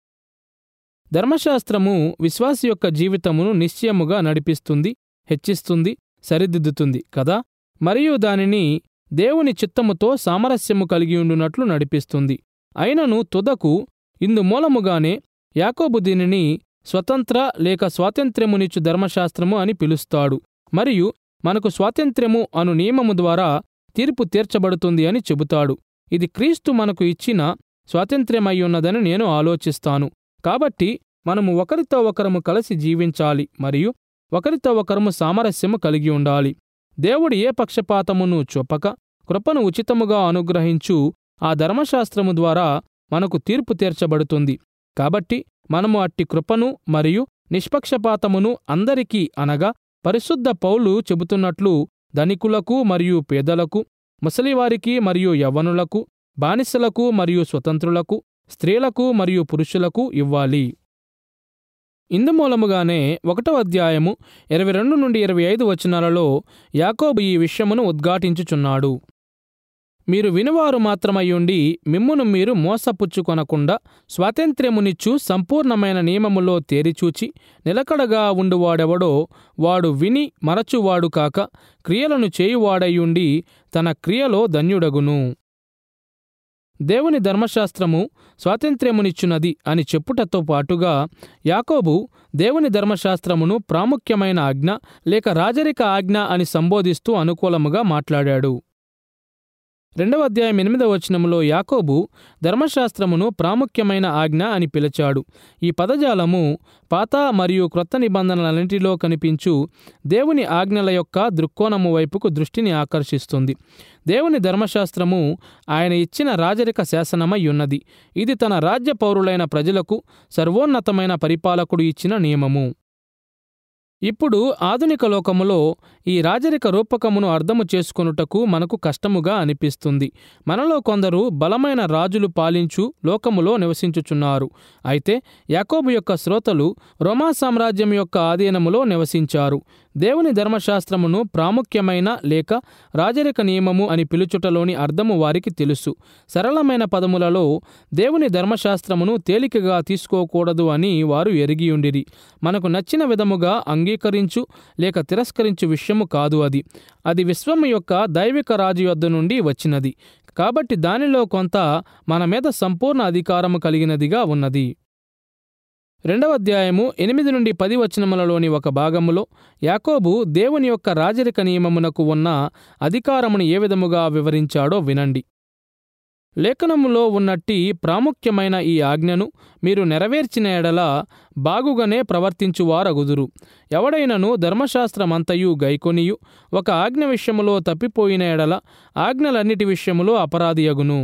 ధర్మశాస్త్రము విశ్వాసి యొక్క జీవితమును నిశ్చయముగా నడిపిస్తుంది హెచ్చిస్తుంది సరిదిద్దుతుంది కదా మరియు దానిని దేవుని చిత్తముతో సామరస్యము కలిగి ఉండునట్లు నడిపిస్తుంది అయినను తుదకు ఇందు మూలముగానే యాకోబు దీనిని స్వతంత్ర లేక స్వాతంత్ర్యమునిచ్చు ధర్మశాస్త్రము అని పిలుస్తాడు మరియు మనకు స్వాతంత్ర్యము అను నియమము ద్వారా తీర్పు తీర్చబడుతుంది అని చెబుతాడు ఇది క్రీస్తు మనకు ఇచ్చిన స్వాతంత్ర్యమయ్యున్నదని నేను ఆలోచిస్తాను కాబట్టి మనము ఒకరితో ఒకరము కలిసి జీవించాలి మరియు ఒకరితో ఒకరము సామరస్యము కలిగి ఉండాలి దేవుడు ఏ పక్షపాతమును చూపక కృపను ఉచితముగా అనుగ్రహించు ఆ ధర్మశాస్త్రము ద్వారా మనకు తీర్పు తీర్చబడుతుంది కాబట్టి మనము అట్టి కృపను మరియు నిష్పక్షపాతమును అందరికీ అనగా పరిశుద్ధ పౌలు చెబుతున్నట్లు ధనికులకు మరియు పేదలకు ముసలివారికి మరియు యవ్వనులకు బానిసలకు మరియు స్వతంత్రులకు స్త్రీలకు మరియు పురుషులకు ఇవ్వాలి ఇందుమూలముగానే ఒకటో అధ్యాయము ఇరవై రెండు నుండి ఇరవై ఐదు వచనాలలో యాకోబు ఈ విషయమును ఉద్ఘాటించుచున్నాడు మీరు వినువారు మాత్రమయ్యుండి మిమ్మును మీరు మోసపుచ్చుకొనకుండా స్వాతంత్ర్యమునిచ్చు సంపూర్ణమైన నియమములో తేరిచూచి నిలకడగా ఉండువాడెవడో వాడు విని మరచువాడు కాక క్రియలను చేయువాడయ్యుండి తన క్రియలో ధన్యుడగును దేవుని ధర్మశాస్త్రము స్వాతంత్ర్యమునిచ్చున్నది అని చెప్పుటతో పాటుగా యాకోబు దేవుని ధర్మశాస్త్రమును ప్రాముఖ్యమైన ఆజ్ఞ లేక రాజరిక ఆజ్ఞ అని సంబోధిస్తూ అనుకూలముగా మాట్లాడాడు రెండవ అధ్యాయం ఎనిమిదవ వచనములో యాకోబు ధర్మశాస్త్రమును ప్రాముఖ్యమైన ఆజ్ఞ అని పిలిచాడు ఈ పదజాలము పాత మరియు క్రొత్త నిబంధనలన్నింటిలో కనిపించు దేవుని ఆజ్ఞల యొక్క దృక్కోణము వైపుకు దృష్టిని ఆకర్షిస్తుంది దేవుని ధర్మశాస్త్రము ఆయన ఇచ్చిన రాజరిక శాసనమై ఉన్నది ఇది తన రాజ్య పౌరులైన ప్రజలకు సర్వోన్నతమైన పరిపాలకుడు ఇచ్చిన నియమము ఇప్పుడు ఆధునిక లోకములో ఈ రాజరిక రూపకమును అర్థము చేసుకొనుటకు మనకు కష్టముగా అనిపిస్తుంది మనలో కొందరు బలమైన రాజులు పాలించు లోకములో నివసించుచున్నారు అయితే యాకోబు యొక్క శ్రోతలు రోమా సామ్రాజ్యం యొక్క ఆధీనములో నివసించారు దేవుని ధర్మశాస్త్రమును ప్రాముఖ్యమైన లేక రాజరిక నియమము అని పిలుచుటలోని అర్థము వారికి తెలుసు సరళమైన పదములలో దేవుని ధర్మశాస్త్రమును తేలికగా తీసుకోకూడదు అని వారు ఎరిగియుండిరి మనకు నచ్చిన విధముగా అంగీకరించు లేక తిరస్కరించు విషయము కాదు అది అది విశ్వము యొక్క దైవిక రాజు యొద్ద నుండి వచ్చినది కాబట్టి దానిలో కొంత మన మీద సంపూర్ణ అధికారము కలిగినదిగా ఉన్నది రెండవ అధ్యాయము ఎనిమిది నుండి పది వచనములలోని ఒక భాగములో యాకోబు దేవుని యొక్క రాజరిక నియమమునకు ఉన్న అధికారమును ఏ విధముగా వివరించాడో వినండి లేఖనములో ఉన్నట్టి ప్రాముఖ్యమైన ఈ ఆజ్ఞను మీరు నెరవేర్చిన ఎడల బాగుగానే ప్రవర్తించువారగుదురు ఎవడైనను ధర్మశాస్త్రమంతయు గైకొనియు ఒక ఆజ్ఞ విషయములో తప్పిపోయిన ఎడల ఆజ్ఞలన్నిటి విషయములో అపరాధియగును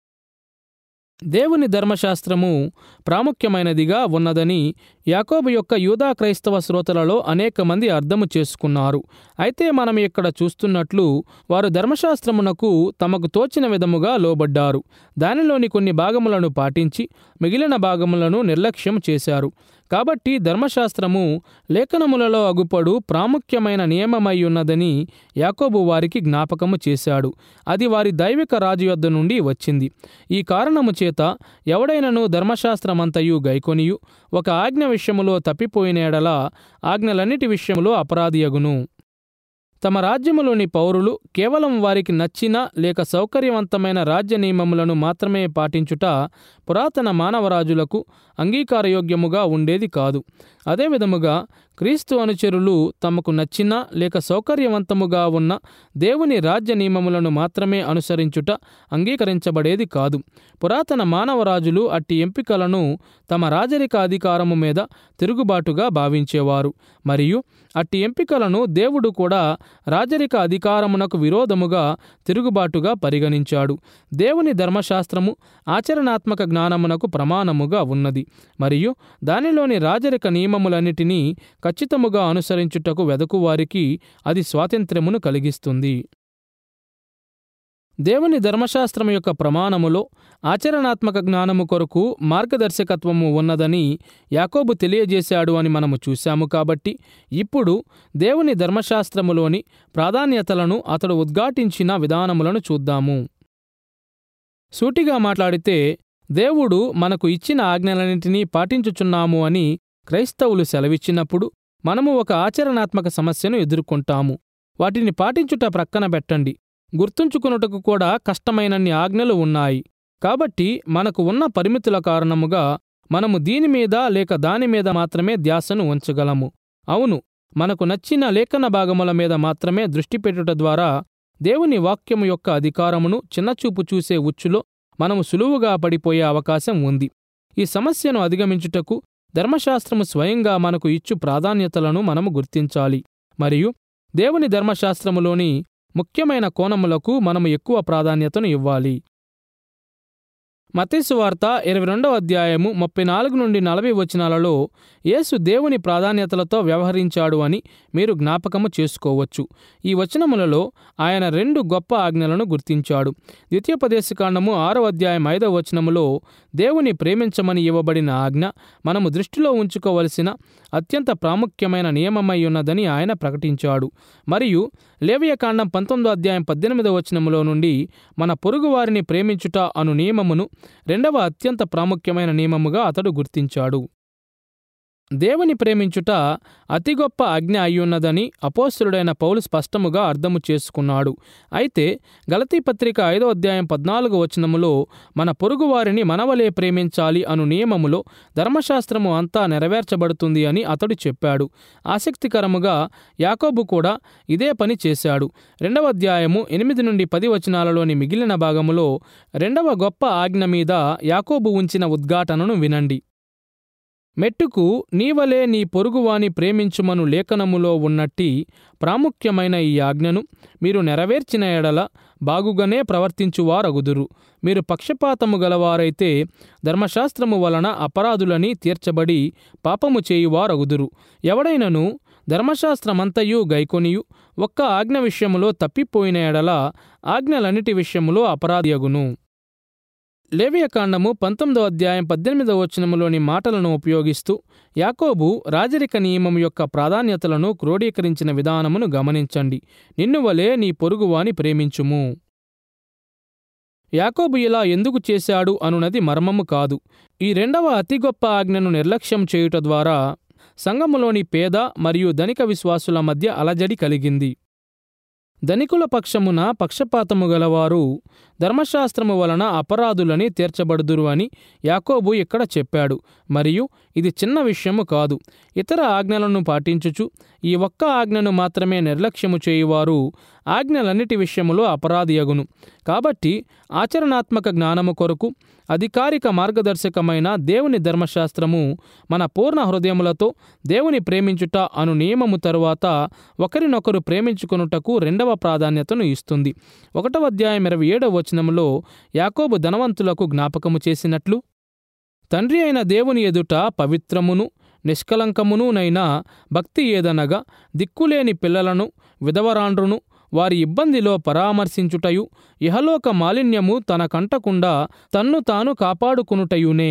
దేవుని ధర్మశాస్త్రము ప్రాముఖ్యమైనదిగా ఉన్నదని యాకోబు యొక్క యూదా క్రైస్తవ శ్రోతలలో అనేక మంది అర్థము చేసుకున్నారు అయితే మనం ఇక్కడ చూస్తున్నట్లు వారు ధర్మశాస్త్రమునకు తమకు తోచిన విధముగా లోబడ్డారు దానిలోని కొన్ని భాగములను పాటించి మిగిలిన భాగములను నిర్లక్ష్యం చేశారు కాబట్టి ధర్మశాస్త్రము లేఖనములలో అగుపడు ప్రాముఖ్యమైన నియమమై ఉన్నదని యాకోబు వారికి జ్ఞాపకము చేశాడు అది వారి దైవిక రాజు యొద్ద నుండి వచ్చింది ఈ కారణము చేత ఎవడైనను ధర్మశాస్త్రమంతయు గైకొనియు ఒక ఆజ్ఞ విషయములో తప్పిపోయిన ఎడల ఆజ్ఞలన్నిటి విషయములో అపరాధియగును తమ రాజ్యములోని పౌరులు కేవలం వారికి నచ్చిన లేక సౌకర్యవంతమైన రాజ్య నియమములను మాత్రమే పాటించుట పురాతన మానవరాజులకు అంగీకారయోగ్యముగా ఉండేది కాదు అదేవిధముగా క్రీస్తు అనుచరులు తమకు నచ్చిన లేక సౌకర్యవంతముగా ఉన్న దేవుని రాజ్య నియమములను మాత్రమే అనుసరించుట అంగీకరించబడేది కాదు పురాతన మానవరాజులు అట్టి ఎంపికలను తమ రాజరిక అధికారము మీద తిరుగుబాటుగా భావించేవారు మరియు అట్టి ఎంపికలను దేవుడు కూడా రాజరిక అధికారమునకు విరోధముగా తిరుగుబాటుగా పరిగణించాడు దేవుని ధర్మశాస్త్రము ఆచరణాత్మక జ్ఞానమునకు ప్రమాణముగా ఉన్నది మరియు దానిలోని రాజరిక నియమములన్నిటినీ ఖచ్చితముగా అనుసరించుటకు వెదకువారికి అది స్వాతంత్ర్యమును కలిగిస్తుంది దేవుని ధర్మశాస్త్రం యొక్క ప్రమాణములో ఆచరణాత్మక జ్ఞానము కొరకు మార్గదర్శకత్వము ఉన్నదని యాకోబు తెలియజేశాడు అని మనము చూశాము కాబట్టి ఇప్పుడు దేవుని ధర్మశాస్త్రములోని ప్రాధాన్యతలను అతడు ఉద్ఘాటించిన విధానములను చూద్దాము సూటిగా మాట్లాడితే దేవుడు మనకు ఇచ్చిన ఆజ్ఞలన్నింటినీ పాటించుచున్నాము అని క్రైస్తవులు సెలవిచ్చినప్పుడు మనము ఒక ఆచరణాత్మక సమస్యను ఎదుర్కొంటాము వాటిని పాటించుట ప్రక్కన పెట్టండి గుర్తుంచుకున్నటకు కూడా కష్టమైనన్ని ఆజ్ఞలు ఉన్నాయి కాబట్టి మనకు ఉన్న పరిమితుల కారణముగా మనము దీని మీద లేక దాని మీద మాత్రమే ధ్యాసను ఉంచగలము అవును మనకు నచ్చిన లేఖన భాగముల మీద మాత్రమే దృష్టి పెట్టుట ద్వారా దేవుని వాక్యము యొక్క అధికారమును చిన్నచూపు చూసే ఉచ్చులో మనము సులువుగా పడిపోయే అవకాశం ఉంది ఈ సమస్యను అధిగమించుటకు ధర్మశాస్త్రము స్వయంగా మనకు ఇచ్చు ప్రాధాన్యతలను మనము గుర్తించాలి మరియు దేవుని ధర్మశాస్త్రములోని ముఖ్యమైన కోణములకు మనము ఎక్కువ ప్రాధాన్యతను ఇవ్వాలి మతీసు వార్త ఇరవై రెండవ అధ్యాయము ముప్పై నాలుగు నుండి నలభై వచనాలలో యేసు దేవుని ప్రాధాన్యతలతో వ్యవహరించాడు అని మీరు జ్ఞాపకము చేసుకోవచ్చు ఈ వచనములలో ఆయన రెండు గొప్ప ఆజ్ఞలను గుర్తించాడు ద్వితీయోపదేశకాండము ఆరో అధ్యాయం ఐదవ వచనములో దేవుని ప్రేమించమని ఇవ్వబడిన ఆజ్ఞ మనము దృష్టిలో ఉంచుకోవలసిన అత్యంత ప్రాముఖ్యమైన నియమమై ఉన్నదని ఆయన ప్రకటించాడు మరియు లేవియకాండం పంతొమ్మిదో అధ్యాయం పద్దెనిమిదవ వచనములో నుండి మన పొరుగువారిని ప్రేమించుట అను నియమమును రెండవ అత్యంత ప్రాముఖ్యమైన నియమముగా అతడు గుర్తించాడు దేవుని ప్రేమించుట అతి గొప్ప ఆజ్ఞ అయ్యున్నదని అపోస్తుడైన పౌలు స్పష్టముగా అర్థము చేసుకున్నాడు అయితే గలతీ పత్రిక ఐదో అధ్యాయం పద్నాలుగు వచనములో మన పొరుగువారిని మనవలే ప్రేమించాలి అను నియమములో ధర్మశాస్త్రము అంతా నెరవేర్చబడుతుంది అని అతడు చెప్పాడు ఆసక్తికరముగా యాకోబు కూడా ఇదే పని చేశాడు రెండవ అధ్యాయము ఎనిమిది నుండి పది వచనాలలోని మిగిలిన భాగములో రెండవ గొప్ప ఆజ్ఞ మీద యాకోబు ఉంచిన ఉద్ఘాటనను వినండి మెట్టుకు నీవలే నీ పొరుగువాని ప్రేమించుమను లేఖనములో ఉన్నట్టి ప్రాముఖ్యమైన ఈ ఆజ్ఞను మీరు నెరవేర్చిన ఎడల బాగుగానే ప్రవర్తించువారగుదురు మీరు పక్షపాతము గలవారైతే ధర్మశాస్త్రము వలన అపరాధులని తీర్చబడి పాపము చేయువారగుదురు ఎవడైనను ధర్మశాస్త్రమంతయు గైకొనియు ఒక్క ఆజ్ఞ విషయములో తప్పిపోయిన ఎడల ఆజ్ఞలన్నిటి విషయములో అపరాధియగును లేవియకాండము పంతొమ్మిదో అధ్యాయం పద్దెనిమిదవ వచనములోని మాటలను ఉపయోగిస్తూ యాకోబు రాజరిక నియమం యొక్క ప్రాధాన్యతలను క్రోడీకరించిన విధానమును గమనించండి నిన్ను వలే నీ పొరుగువాని ప్రేమించుము యాకోబు ఇలా ఎందుకు చేశాడు అనునది మర్మము కాదు ఈ రెండవ అతి గొప్ప ఆజ్ఞను నిర్లక్ష్యం చేయుట ద్వారా సంఘములోని పేద మరియు ధనిక విశ్వాసుల మధ్య అలజడి కలిగింది ధనికుల పక్షమున పక్షపాతము గలవారు ధర్మశాస్త్రము వలన అపరాధులని తీర్చబడుదురు అని యాకోబు ఇక్కడ చెప్పాడు మరియు ఇది చిన్న విషయము కాదు ఇతర ఆజ్ఞలను పాటించుచు ఈ ఒక్క ఆజ్ఞను మాత్రమే నిర్లక్ష్యము చేయువారు ఆజ్ఞలన్నిటి విషయములో అపరాధియగును కాబట్టి ఆచరణాత్మక జ్ఞానము కొరకు అధికారిక మార్గదర్శకమైన దేవుని ధర్మశాస్త్రము మన పూర్ణ హృదయములతో దేవుని ప్రేమించుట అను నియమము తరువాత ఒకరినొకరు ప్రేమించుకొనుటకు రెండవ ప్రాధాన్యతను ఇస్తుంది ఒకటవ అధ్యాయం ఇరవై ఏడవ వచనములో యాకోబు ధనవంతులకు జ్ఞాపకము చేసినట్లు తండ్రి అయిన దేవుని ఎదుట పవిత్రమును నిష్కలంకమునునైనా భక్తి ఏదనగా దిక్కులేని పిల్లలను విధవరాండ్రును వారి ఇబ్బందిలో పరామర్శించుటయు ఇహలోక మాలిన్యము తన కంటకుండా తన్ను తాను కాపాడుకునుటయునే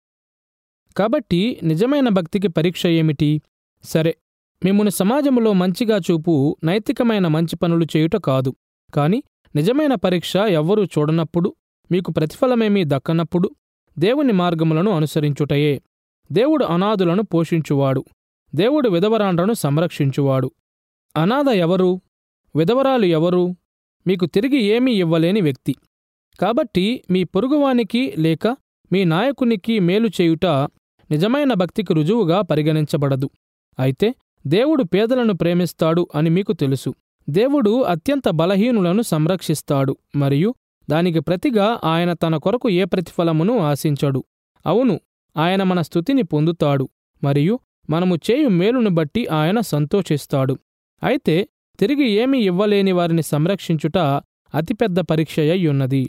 కాబట్టి నిజమైన భక్తికి పరీక్ష ఏమిటి సరే మిమ్మును సమాజములో మంచిగా చూపు నైతికమైన మంచి పనులు చేయుట కాదు కాని నిజమైన పరీక్ష ఎవ్వరూ చూడనప్పుడు మీకు ప్రతిఫలమేమీ దక్కనప్పుడు దేవుని మార్గములను అనుసరించుటయే దేవుడు అనాథులను పోషించువాడు దేవుడు విధవరాండ్రను సంరక్షించువాడు అనాథ ఎవరు విధవరాలు ఎవరు మీకు తిరిగి ఏమీ ఇవ్వలేని వ్యక్తి కాబట్టి మీ పొరుగువానికి లేక మీ నాయకునికి మేలు చేయుట నిజమైన భక్తికి రుజువుగా పరిగణించబడదు అయితే దేవుడు పేదలను ప్రేమిస్తాడు అని మీకు తెలుసు దేవుడు అత్యంత బలహీనులను సంరక్షిస్తాడు మరియు దానికి ప్రతిగా ఆయన తన కొరకు ఏ ప్రతిఫలమును ఆశించడు అవును ఆయన మన స్థుతిని పొందుతాడు మరియు మనము చేయు మేలును బట్టి ఆయన సంతోషిస్తాడు అయితే తిరిగి ఏమీ ఇవ్వలేని వారిని సంరక్షించుట అతిపెద్ద పరీక్షయ్యున్నది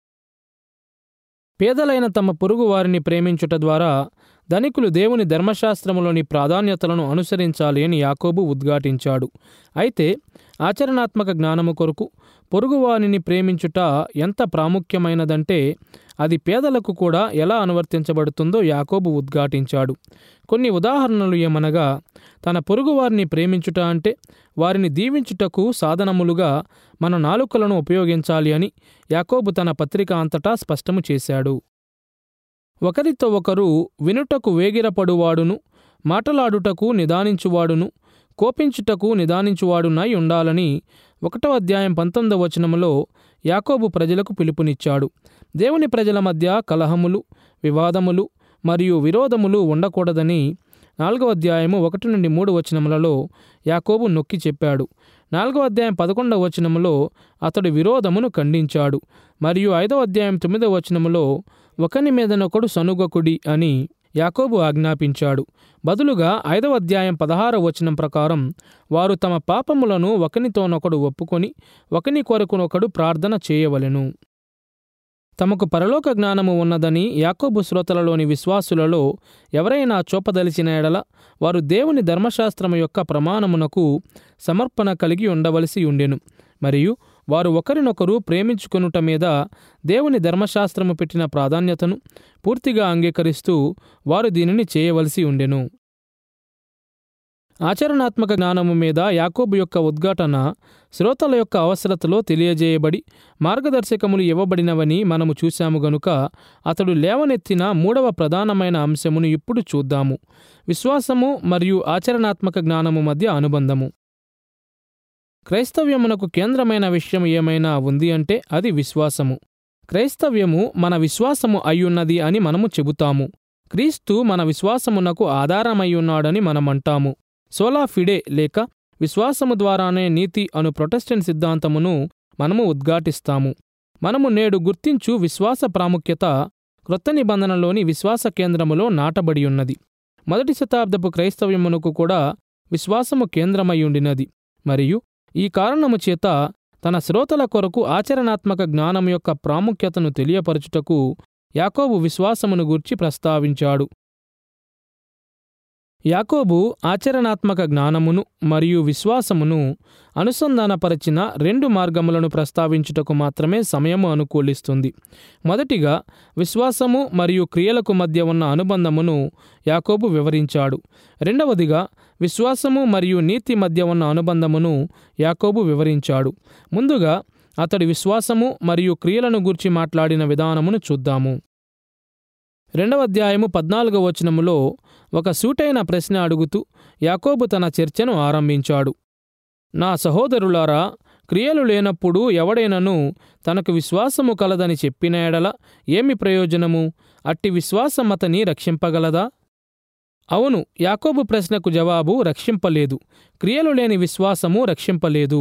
పేదలైన తమ పొరుగు వారిని ప్రేమించుట ద్వారా ధనికులు దేవుని ధర్మశాస్త్రములోని ప్రాధాన్యతలను అనుసరించాలి అని యాకోబు ఉద్ఘాటించాడు అయితే ఆచరణాత్మక జ్ఞానము కొరకు పొరుగువానిని ప్రేమించుట ఎంత ప్రాముఖ్యమైనదంటే అది పేదలకు కూడా ఎలా అనువర్తించబడుతుందో యాకోబు ఉద్ఘాటించాడు కొన్ని ఉదాహరణలు ఏమనగా తన పొరుగువారిని ప్రేమించుట అంటే వారిని దీవించుటకు సాధనములుగా మన నాలుకలను ఉపయోగించాలి అని యాకోబు తన పత్రిక అంతటా స్పష్టము చేశాడు ఒకరితో ఒకరు వినుటకు వేగిరపడువాడును మాటలాడుటకు నిదానించువాడును కోపించుటకు నిదానించువాడునై ఉండాలని ఒకటో అధ్యాయం పంతొమ్మిదవ వచనములో యాకోబు ప్రజలకు పిలుపునిచ్చాడు దేవుని ప్రజల మధ్య కలహములు వివాదములు మరియు విరోధములు ఉండకూడదని నాలుగవ అధ్యాయము ఒకటి నుండి మూడు వచనములలో యాకోబు నొక్కి చెప్పాడు నాలుగవ అధ్యాయం పదకొండవ వచనములో అతడు విరోధమును ఖండించాడు మరియు ఐదవ అధ్యాయం తొమ్మిదవ వచనములో ఒకని మీదనొకడు సనుగకుడి అని యాకోబు ఆజ్ఞాపించాడు బదులుగా ఐదవ అధ్యాయం పదహార వచనం ప్రకారం వారు తమ పాపములను ఒకనితోనొకడు ఒప్పుకొని ఒకని కొరకునొకడు ప్రార్థన చేయవలెను తమకు పరలోక జ్ఞానము ఉన్నదని యాకోబు శ్రోతలలోని విశ్వాసులలో ఎవరైనా చూపదలిచిన ఎడల వారు దేవుని ధర్మశాస్త్రము యొక్క ప్రమాణమునకు సమర్పణ కలిగి ఉండవలసి ఉండెను మరియు వారు ఒకరినొకరు ప్రేమించుకొనుట మీద దేవుని ధర్మశాస్త్రము పెట్టిన ప్రాధాన్యతను పూర్తిగా అంగీకరిస్తూ వారు దీనిని చేయవలసి ఉండెను ఆచరణాత్మక జ్ఞానము మీద యాకోబు యొక్క ఉద్ఘాటన శ్రోతల యొక్క అవసరతలో తెలియజేయబడి మార్గదర్శకములు ఇవ్వబడినవని మనము చూశాము గనుక అతడు లేవనెత్తిన మూడవ ప్రధానమైన అంశమును ఇప్పుడు చూద్దాము విశ్వాసము మరియు ఆచరణాత్మక జ్ఞానము మధ్య అనుబంధము క్రైస్తవ్యమునకు కేంద్రమైన విషయం ఏమైనా ఉంది అంటే అది విశ్వాసము క్రైస్తవ్యము మన విశ్వాసము అయ్యున్నది అని మనము చెబుతాము క్రీస్తు మన విశ్వాసమునకు ఆధారమయ్యున్నాడని మనమంటాము సోలా ఫిడే లేక విశ్వాసము ద్వారానే నీతి అను ప్రొటెస్టెంట్ సిద్ధాంతమును మనము ఉద్ఘాటిస్తాము మనము నేడు గుర్తించు విశ్వాస ప్రాముఖ్యత క్రొత్త నిబంధనలోని విశ్వాస కేంద్రములో నాటబడి ఉన్నది మొదటి శతాబ్దపు క్రైస్తవ్యమునకు కూడా విశ్వాసము కేంద్రమయ్యుండినది మరియు ఈ కారణము చేత తన శ్రోతల కొరకు ఆచరణాత్మక జ్ఞానం యొక్క ప్రాముఖ్యతను తెలియపరచుటకు యాకోబు విశ్వాసమును గూర్చి ప్రస్తావించాడు యాకోబు ఆచరణాత్మక జ్ఞానమును మరియు విశ్వాసమును అనుసంధానపరచిన రెండు మార్గములను ప్రస్తావించుటకు మాత్రమే సమయము అనుకూలిస్తుంది మొదటిగా విశ్వాసము మరియు క్రియలకు మధ్య ఉన్న అనుబంధమును యాకోబు వివరించాడు రెండవదిగా విశ్వాసము మరియు నీతి మధ్య ఉన్న అనుబంధమును యాకోబు వివరించాడు ముందుగా అతడి విశ్వాసము మరియు క్రియలను గూర్చి మాట్లాడిన విధానమును చూద్దాము రెండవ అధ్యాయము పద్నాలుగవ వచనములో ఒక సూటైన ప్రశ్న అడుగుతూ యాకోబు తన చర్చను ఆరంభించాడు నా సహోదరులారా క్రియలు లేనప్పుడు ఎవడైనను తనకు విశ్వాసము కలదని చెప్పిన ఎడల ఏమి ప్రయోజనము అట్టి విశ్వాసం అతని రక్షింపగలదా అవును యాకోబు ప్రశ్నకు జవాబు రక్షింపలేదు క్రియలు లేని విశ్వాసము రక్షింపలేదు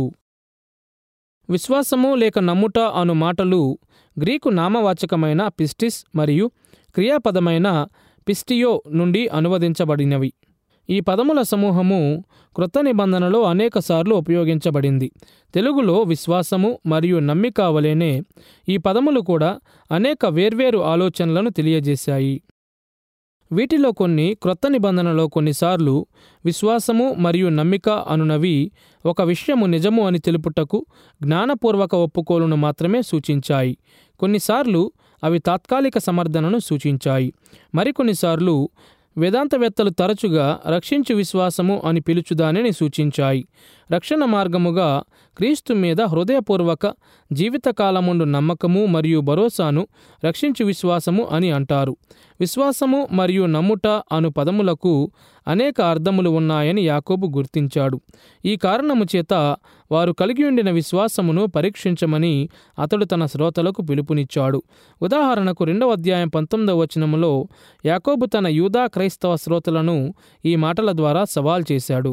విశ్వాసము లేక నమ్ముట అను మాటలు గ్రీకు నామవాచకమైన పిస్టిస్ మరియు క్రియాపదమైన పిస్టియో నుండి అనువదించబడినవి ఈ పదముల సమూహము క్రొత్త నిబంధనలో అనేకసార్లు ఉపయోగించబడింది తెలుగులో విశ్వాసము మరియు నమ్మిక వలెనే ఈ పదములు కూడా అనేక వేర్వేరు ఆలోచనలను తెలియజేశాయి వీటిలో కొన్ని క్రొత్త నిబంధనలో కొన్నిసార్లు విశ్వాసము మరియు నమ్మిక అనునవి ఒక విషయము నిజము అని తెలుపుటకు జ్ఞానపూర్వక ఒప్పుకోలును మాత్రమే సూచించాయి కొన్నిసార్లు అవి తాత్కాలిక సమర్థనను సూచించాయి మరికొన్నిసార్లు వేదాంతవేత్తలు తరచుగా రక్షించు విశ్వాసము అని పిలుచుదానిని సూచించాయి రక్షణ మార్గముగా క్రీస్తు మీద హృదయపూర్వక జీవితకాలముండు నమ్మకము మరియు భరోసాను రక్షించు విశ్వాసము అని అంటారు విశ్వాసము మరియు నమ్ముట అను పదములకు అనేక అర్థములు ఉన్నాయని యాకోబు గుర్తించాడు ఈ కారణము చేత వారు కలిగి ఉండిన విశ్వాసమును పరీక్షించమని అతడు తన శ్రోతలకు పిలుపునిచ్చాడు ఉదాహరణకు రెండవ అధ్యాయం పంతొమ్మిదవ వచనములో యాకోబు తన యూదా క్రైస్తవ శ్రోతలను ఈ మాటల ద్వారా సవాల్ చేశాడు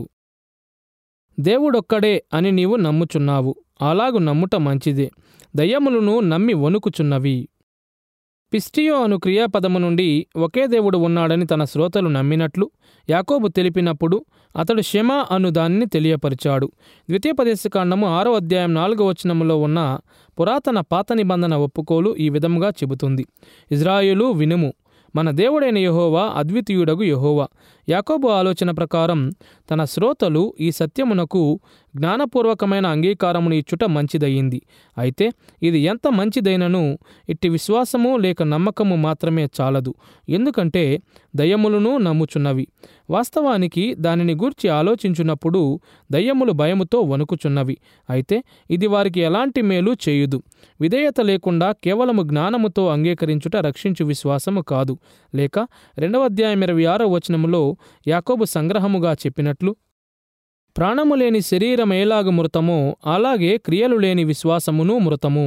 దేవుడొక్కడే అని నీవు నమ్ముచున్నావు అలాగు నమ్ముట మంచిదే దయ్యములను నమ్మి వణుకుచున్నవి పిస్టియో అను క్రియాపదము నుండి ఒకే దేవుడు ఉన్నాడని తన శ్రోతలు నమ్మినట్లు యాకోబు తెలిపినప్పుడు అతడు షెమా అను దానిని తెలియపరిచాడు ద్వితీయోపదేశకాండము ఆరో అధ్యాయం నాలుగో వచనములో ఉన్న పురాతన పాత నిబంధన ఒప్పుకోలు ఈ విధముగా చెబుతుంది ఇజ్రాయేలు వినుము మన దేవుడైన యహోవా అద్వితీయుడగు యహోవా యాకోబు ఆలోచన ప్రకారం తన శ్రోతలు ఈ సత్యమునకు జ్ఞానపూర్వకమైన అంగీకారమును ఇచ్చుట మంచిదయ్యింది అయితే ఇది ఎంత మంచిదైనను ఇట్టి విశ్వాసము లేక నమ్మకము మాత్రమే చాలదు ఎందుకంటే దయ్యములను నమ్ముచున్నవి వాస్తవానికి దానిని గూర్చి ఆలోచించున్నప్పుడు దయ్యములు భయముతో వణుకుచున్నవి అయితే ఇది వారికి ఎలాంటి మేలు చేయుదు విధేయత లేకుండా కేవలము జ్ఞానముతో అంగీకరించుట రక్షించు విశ్వాసము కాదు లేక రెండవ అధ్యాయం ఇరవై ఆరో వచనములో యాకోబు సంగ్రహముగా చెప్పినట్లు ప్రాణము లేని శరీరం ఎలాగు మృతమో అలాగే క్రియలు లేని విశ్వాసమును మృతము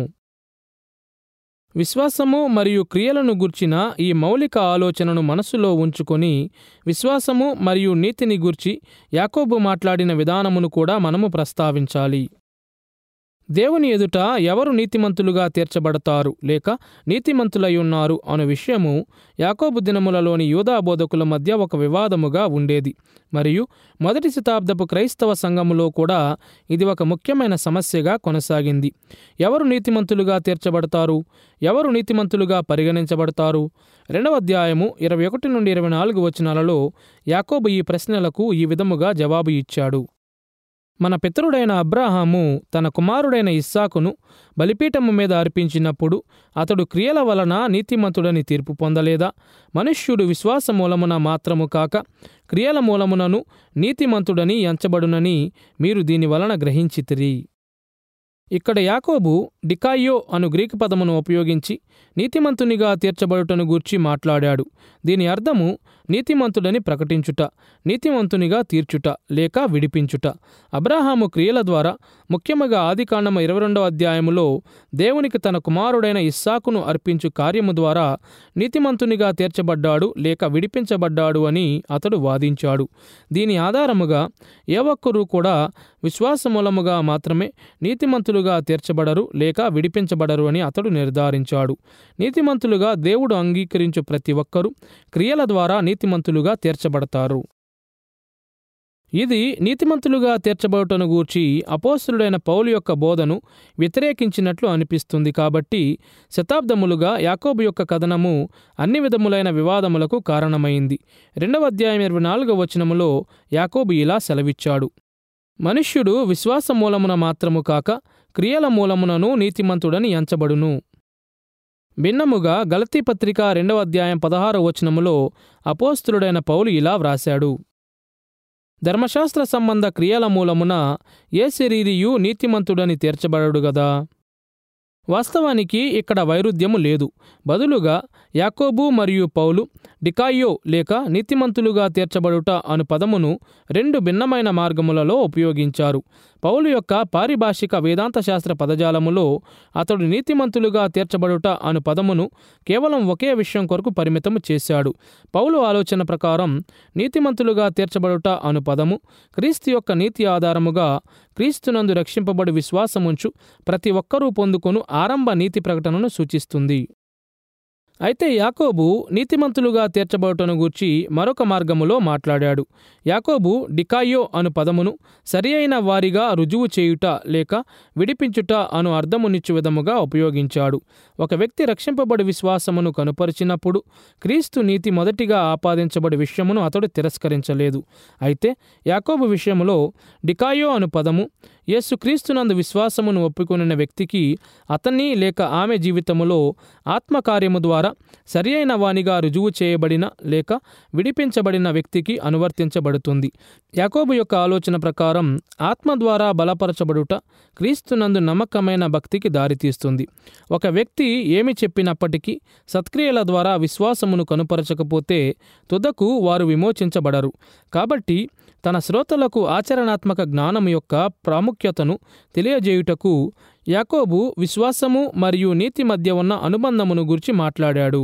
విశ్వాసము మరియు క్రియలను గుర్చిన ఈ మౌలిక ఆలోచనను మనసులో ఉంచుకొని విశ్వాసము మరియు నీతిని గుర్చి యాకోబు మాట్లాడిన విధానమును కూడా మనము ప్రస్తావించాలి దేవుని ఎదుట ఎవరు నీతిమంతులుగా తీర్చబడతారు లేక నీతిమంతులై ఉన్నారు అను విషయము యాకోబు దినములలోని యూదా బోధకుల మధ్య ఒక వివాదముగా ఉండేది మరియు మొదటి శతాబ్దపు క్రైస్తవ సంఘములో కూడా ఇది ఒక ముఖ్యమైన సమస్యగా కొనసాగింది ఎవరు నీతిమంతులుగా తీర్చబడతారు ఎవరు నీతిమంతులుగా పరిగణించబడతారు రెండవ అధ్యాయము ఇరవై ఒకటి నుండి ఇరవై నాలుగు వచనాలలో యాకోబు ఈ ప్రశ్నలకు ఈ విధముగా జవాబు ఇచ్చాడు మన పితరుడైన అబ్రాహాము తన కుమారుడైన ఇస్సాకును బలిపీఠము మీద అర్పించినప్పుడు అతడు క్రియల వలన నీతిమంతుడని తీర్పు పొందలేదా మనుష్యుడు విశ్వాస మూలమున మాత్రము కాక క్రియల మూలమునను నీతిమంతుడని ఎంచబడునని మీరు దీని వలన గ్రహించితిరి ఇక్కడ యాకోబు డికాయో అను గ్రీకు పదమును ఉపయోగించి నీతిమంతునిగా తీర్చబడుటను గూర్చి మాట్లాడాడు దీని అర్థము నీతిమంతుడని ప్రకటించుట నీతిమంతునిగా తీర్చుట లేక విడిపించుట అబ్రాహాము క్రియల ద్వారా ముఖ్యముగా ఆదికాండము ఇరవై రెండవ అధ్యాయములో దేవునికి తన కుమారుడైన ఇస్సాకును అర్పించు కార్యము ద్వారా నీతిమంతునిగా తీర్చబడ్డాడు లేక విడిపించబడ్డాడు అని అతడు వాదించాడు దీని ఆధారముగా ఏ ఒక్కరూ కూడా విశ్వాసమూలముగా మాత్రమే నీతిమంతులుగా తీర్చబడరు లేక విడిపించబడరు అని అతడు నిర్ధారించాడు నీతిమంతులుగా దేవుడు అంగీకరించు ప్రతి ఒక్కరూ క్రియల ద్వారా నీతిమంతులుగా తీర్చబడతారు ఇది నీతిమంతులుగా తీర్చబడుటను గూర్చి అపోస్తుడైన పౌలు యొక్క బోధను వ్యతిరేకించినట్లు అనిపిస్తుంది కాబట్టి శతాబ్దములుగా యాకోబు యొక్క కథనము అన్ని విధములైన వివాదములకు కారణమైంది రెండవ అధ్యాయం ఇరవై నాలుగవ వచనములో యాకోబు ఇలా సెలవిచ్చాడు మనుష్యుడు విశ్వాస మూలమున మాత్రము కాక క్రియల మూలమునను నీతిమంతుడని ఎంచబడును భిన్నముగా గలతీ పత్రిక రెండవ అధ్యాయం పదహారవ వచనములో అపోస్తులుడైన పౌలు ఇలా వ్రాశాడు ధర్మశాస్త్ర సంబంధ క్రియల మూలమున ఏ శరీరియు నీతిమంతుడని తీర్చబడడు గదా వాస్తవానికి ఇక్కడ వైరుధ్యము లేదు బదులుగా యాకోబు మరియు పౌలు డికాయో లేక నీతిమంతులుగా తీర్చబడుట అను పదమును రెండు భిన్నమైన మార్గములలో ఉపయోగించారు పౌలు యొక్క పారిభాషిక వేదాంత శాస్త్ర పదజాలములో అతడు నీతిమంతులుగా తీర్చబడుట అను పదమును కేవలం ఒకే విషయం కొరకు పరిమితము చేశాడు పౌలు ఆలోచన ప్రకారం నీతిమంతులుగా తీర్చబడుట అను పదము క్రీస్తు యొక్క నీతి ఆధారముగా క్రీస్తునందు రక్షింపబడి విశ్వాసముంచు ప్రతి ఒక్కరూ పొందుకొను ఆరంభ నీతి ప్రకటనను సూచిస్తుంది అయితే యాకోబు నీతిమంతులుగా తీర్చబడుటను గూర్చి మరొక మార్గములో మాట్లాడాడు యాకోబు డికాయో అను పదమును సరి అయిన వారిగా రుజువు చేయుట లేక విడిపించుట అను అర్థమునిచ్చు విధముగా ఉపయోగించాడు ఒక వ్యక్తి రక్షింపబడి విశ్వాసమును కనుపరిచినప్పుడు క్రీస్తు నీతి మొదటిగా ఆపాదించబడి విషయమును అతడు తిరస్కరించలేదు అయితే యాకోబు విషయములో డికాయో అను పదము యేసుక్రీస్తునందు విశ్వాసమును ఒప్పుకొనిన వ్యక్తికి అతన్ని లేక ఆమె జీవితములో ఆత్మకార్యము ద్వారా సరి అయిన వానిగా రుజువు చేయబడిన లేక విడిపించబడిన వ్యక్తికి అనువర్తించబడుతుంది యాకోబు యొక్క ఆలోచన ప్రకారం ఆత్మ ద్వారా బలపరచబడుట క్రీస్తునందు నమ్మకమైన భక్తికి దారితీస్తుంది ఒక వ్యక్తి ఏమి చెప్పినప్పటికీ సత్క్రియల ద్వారా విశ్వాసమును కనుపరచకపోతే తుదకు వారు విమోచించబడరు కాబట్టి తన శ్రోతలకు ఆచరణాత్మక జ్ఞానం యొక్క ప్రాముఖ్యతను తెలియజేయుటకు యాకోబు విశ్వాసము మరియు నీతి మధ్య ఉన్న అనుబంధమును గురించి మాట్లాడాడు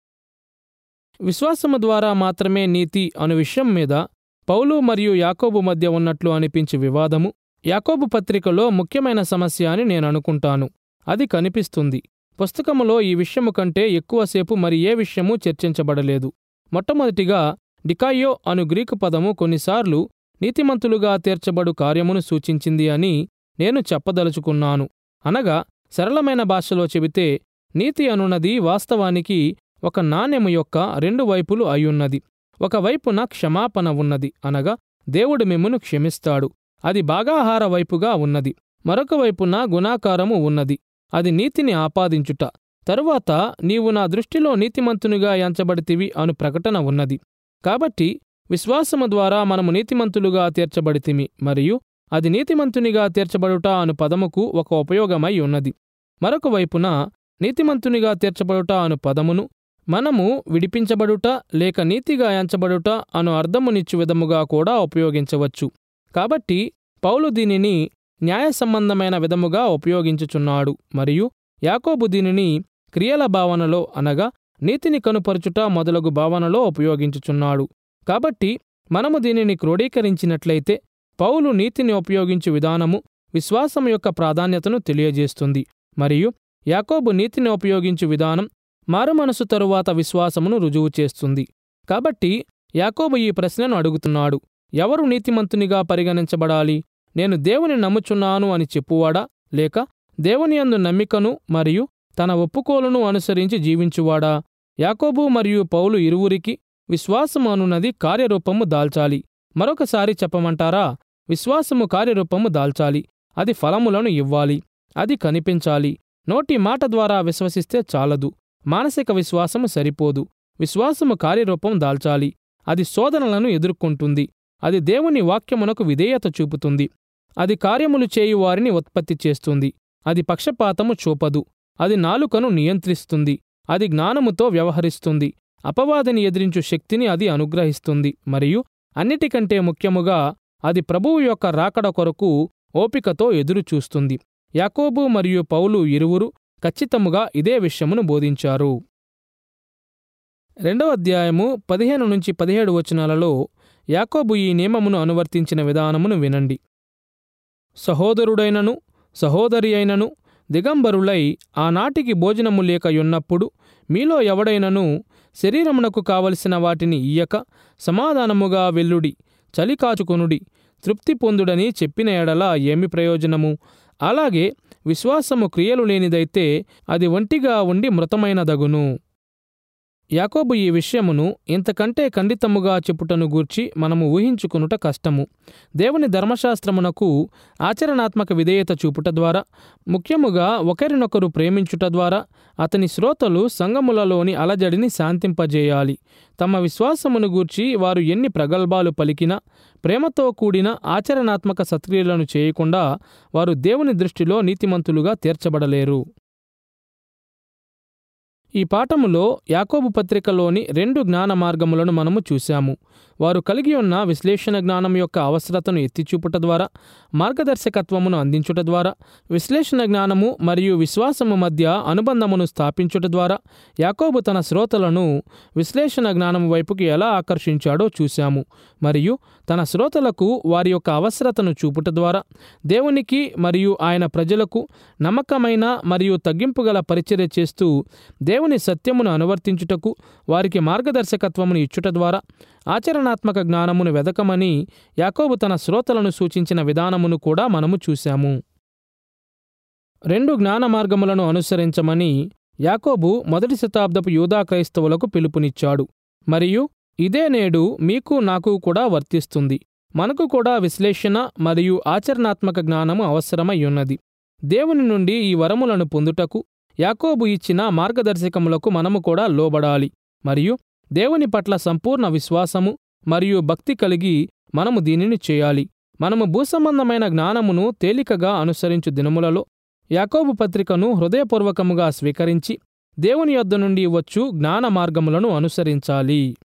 విశ్వాసము ద్వారా మాత్రమే నీతి అను విషయం మీద పౌలు మరియు యాకోబు మధ్య ఉన్నట్లు అనిపించే వివాదము యాకోబు పత్రికలో ముఖ్యమైన సమస్య అని నేను అనుకుంటాను అది కనిపిస్తుంది పుస్తకములో ఈ విషయము కంటే ఎక్కువసేపు మరి ఏ విషయము చర్చించబడలేదు మొట్టమొదటిగా డికాయో అను గ్రీకు పదము కొన్నిసార్లు నీతిమంతులుగా తీర్చబడు కార్యమును సూచించింది అని నేను చెప్పదలుచుకున్నాను అనగా సరళమైన భాషలో చెబితే నీతి అనున్నది వాస్తవానికి ఒక నాణ్యము యొక్క రెండు వైపులు అయ్యున్నది ఒకవైపున క్షమాపణ ఉన్నది అనగా దేవుడు మిమ్మును క్షమిస్తాడు అది బాగాహార వైపుగా ఉన్నది మరొక వైపున గుణాకారము ఉన్నది అది నీతిని ఆపాదించుట తరువాత నీవు నా దృష్టిలో నీతిమంతునిగా ఎంచబడితివి అను ప్రకటన ఉన్నది కాబట్టి విశ్వాసము ద్వారా మనము నీతిమంతులుగా తీర్చబడితిమి మరియు అది నీతిమంతునిగా తీర్చబడుట అను పదముకు ఒక ఉపయోగమై ఉన్నది మరొక వైపున నీతిమంతునిగా తీర్చబడుట అను పదమును మనము విడిపించబడుట లేక నీతిగా ఎంచబడుట అను అర్థమునిచ్చు విధముగా కూడా ఉపయోగించవచ్చు కాబట్టి పౌలు దీనిని న్యాయ సంబంధమైన విధముగా ఉపయోగించుచున్నాడు మరియు యాకోబు దీనిని క్రియల భావనలో అనగా నీతిని కనుపరుచుట మొదలగు భావనలో ఉపయోగించుచున్నాడు కాబట్టి మనము దీనిని క్రోడీకరించినట్లయితే పౌలు నీతిని ఉపయోగించు విధానము విశ్వాసం యొక్క ప్రాధాన్యతను తెలియజేస్తుంది మరియు యాకోబు నీతిని ఉపయోగించు విధానం మారుమనసు తరువాత విశ్వాసమును రుజువు చేస్తుంది కాబట్టి యాకోబు ఈ ప్రశ్నను అడుగుతున్నాడు ఎవరు నీతిమంతునిగా పరిగణించబడాలి నేను దేవుని నమ్ముచున్నాను అని చెప్పువాడా లేక దేవుని యందు నమ్మికను మరియు తన ఒప్పుకోలును అనుసరించి జీవించువాడా యాకోబు మరియు పౌలు ఇరువురికి విశ్వాసము అనున్నది కార్యరూపము దాల్చాలి మరొకసారి చెప్పమంటారా విశ్వాసము కార్యరూపము దాల్చాలి అది ఫలములను ఇవ్వాలి అది కనిపించాలి నోటి మాట ద్వారా విశ్వసిస్తే చాలదు మానసిక విశ్వాసము సరిపోదు విశ్వాసము కార్యరూపం దాల్చాలి అది శోధనలను ఎదుర్కొంటుంది అది దేవుని వాక్యమునకు విధేయత చూపుతుంది అది కార్యములు చేయు వారిని ఉత్పత్తి చేస్తుంది అది పక్షపాతము చూపదు అది నాలుకను నియంత్రిస్తుంది అది జ్ఞానముతో వ్యవహరిస్తుంది అపవాదిని ఎదిరించు శక్తిని అది అనుగ్రహిస్తుంది మరియు అన్నిటికంటే ముఖ్యముగా అది ప్రభువు యొక్క రాకడ కొరకు ఓపికతో ఎదురుచూస్తుంది యాకోబు మరియు పౌలు ఇరువురు ఖచ్చితముగా ఇదే విషయమును బోధించారు రెండవ అధ్యాయము పదిహేను నుంచి పదిహేడు వచనాలలో యాకోబు ఈ నియమమును అనువర్తించిన విధానమును వినండి సహోదరుడైనను సహోదరి అయినను దిగంబరులై ఆనాటికి భోజనము లేక యున్నప్పుడు మీలో ఎవడైనను శరీరమునకు కావలసిన వాటిని ఇయ్యక సమాధానముగా వెల్లుడి చలి కాచుకొనుడి తృప్తి పొందుడని చెప్పిన ఎడల ఏమి ప్రయోజనము అలాగే విశ్వాసము క్రియలు లేనిదైతే అది ఒంటిగా ఉండి మృతమైనదగును యాకోబు ఈ విషయమును ఇంతకంటే ఖండితముగా చెప్పుటను గూర్చి మనము ఊహించుకునుట కష్టము దేవుని ధర్మశాస్త్రమునకు ఆచరణాత్మక విధేయత చూపుట ద్వారా ముఖ్యముగా ఒకరినొకరు ప్రేమించుట ద్వారా అతని శ్రోతలు సంగములలోని అలజడిని శాంతింపజేయాలి తమ విశ్వాసమును గూర్చి వారు ఎన్ని ప్రగల్భాలు పలికినా ప్రేమతో కూడిన ఆచరణాత్మక సత్క్రియలను చేయకుండా వారు దేవుని దృష్టిలో నీతిమంతులుగా తీర్చబడలేరు ఈ పాఠములో యాకోబు పత్రికలోని రెండు జ్ఞాన మార్గములను మనము చూశాము వారు కలిగి ఉన్న విశ్లేషణ జ్ఞానం యొక్క అవసరతను ఎత్తిచూపుట ద్వారా మార్గదర్శకత్వమును అందించుట ద్వారా విశ్లేషణ జ్ఞానము మరియు విశ్వాసము మధ్య అనుబంధమును స్థాపించుట ద్వారా యాకోబు తన శ్రోతలను విశ్లేషణ జ్ఞానము వైపుకి ఎలా ఆకర్షించాడో చూశాము మరియు తన శ్రోతలకు వారి యొక్క అవసరతను చూపుట ద్వారా దేవునికి మరియు ఆయన ప్రజలకు నమ్మకమైన మరియు తగ్గింపు గల పరిచర్య చేస్తూ దేవుని సత్యమును అనువర్తించుటకు వారికి మార్గదర్శకత్వమును ఇచ్చుట ద్వారా ఆచరణాత్మక జ్ఞానమును వెదకమని యాకోబు తన శ్రోతలను సూచించిన విధానమును కూడా మనము చూశాము రెండు జ్ఞాన మార్గములను అనుసరించమని యాకోబు మొదటి శతాబ్దపు యూదా క్రైస్తవులకు పిలుపునిచ్చాడు మరియు ఇదే నేడు మీకు నాకు కూడా వర్తిస్తుంది మనకు కూడా విశ్లేషణ మరియు ఆచరణాత్మక జ్ఞానము అవసరమై ఉన్నది దేవుని నుండి ఈ వరములను పొందుటకు యాకోబు ఇచ్చిన మార్గదర్శకములకు మనము కూడా లోబడాలి మరియు దేవుని పట్ల సంపూర్ణ విశ్వాసము మరియు భక్తి కలిగి మనము దీనిని చేయాలి మనము భూసంబంధమైన జ్ఞానమును తేలికగా అనుసరించు దినములలో యాకోబు పత్రికను హృదయపూర్వకముగా స్వీకరించి దేవుని యొద్ద నుండి వచ్చు జ్ఞాన మార్గములను అనుసరించాలి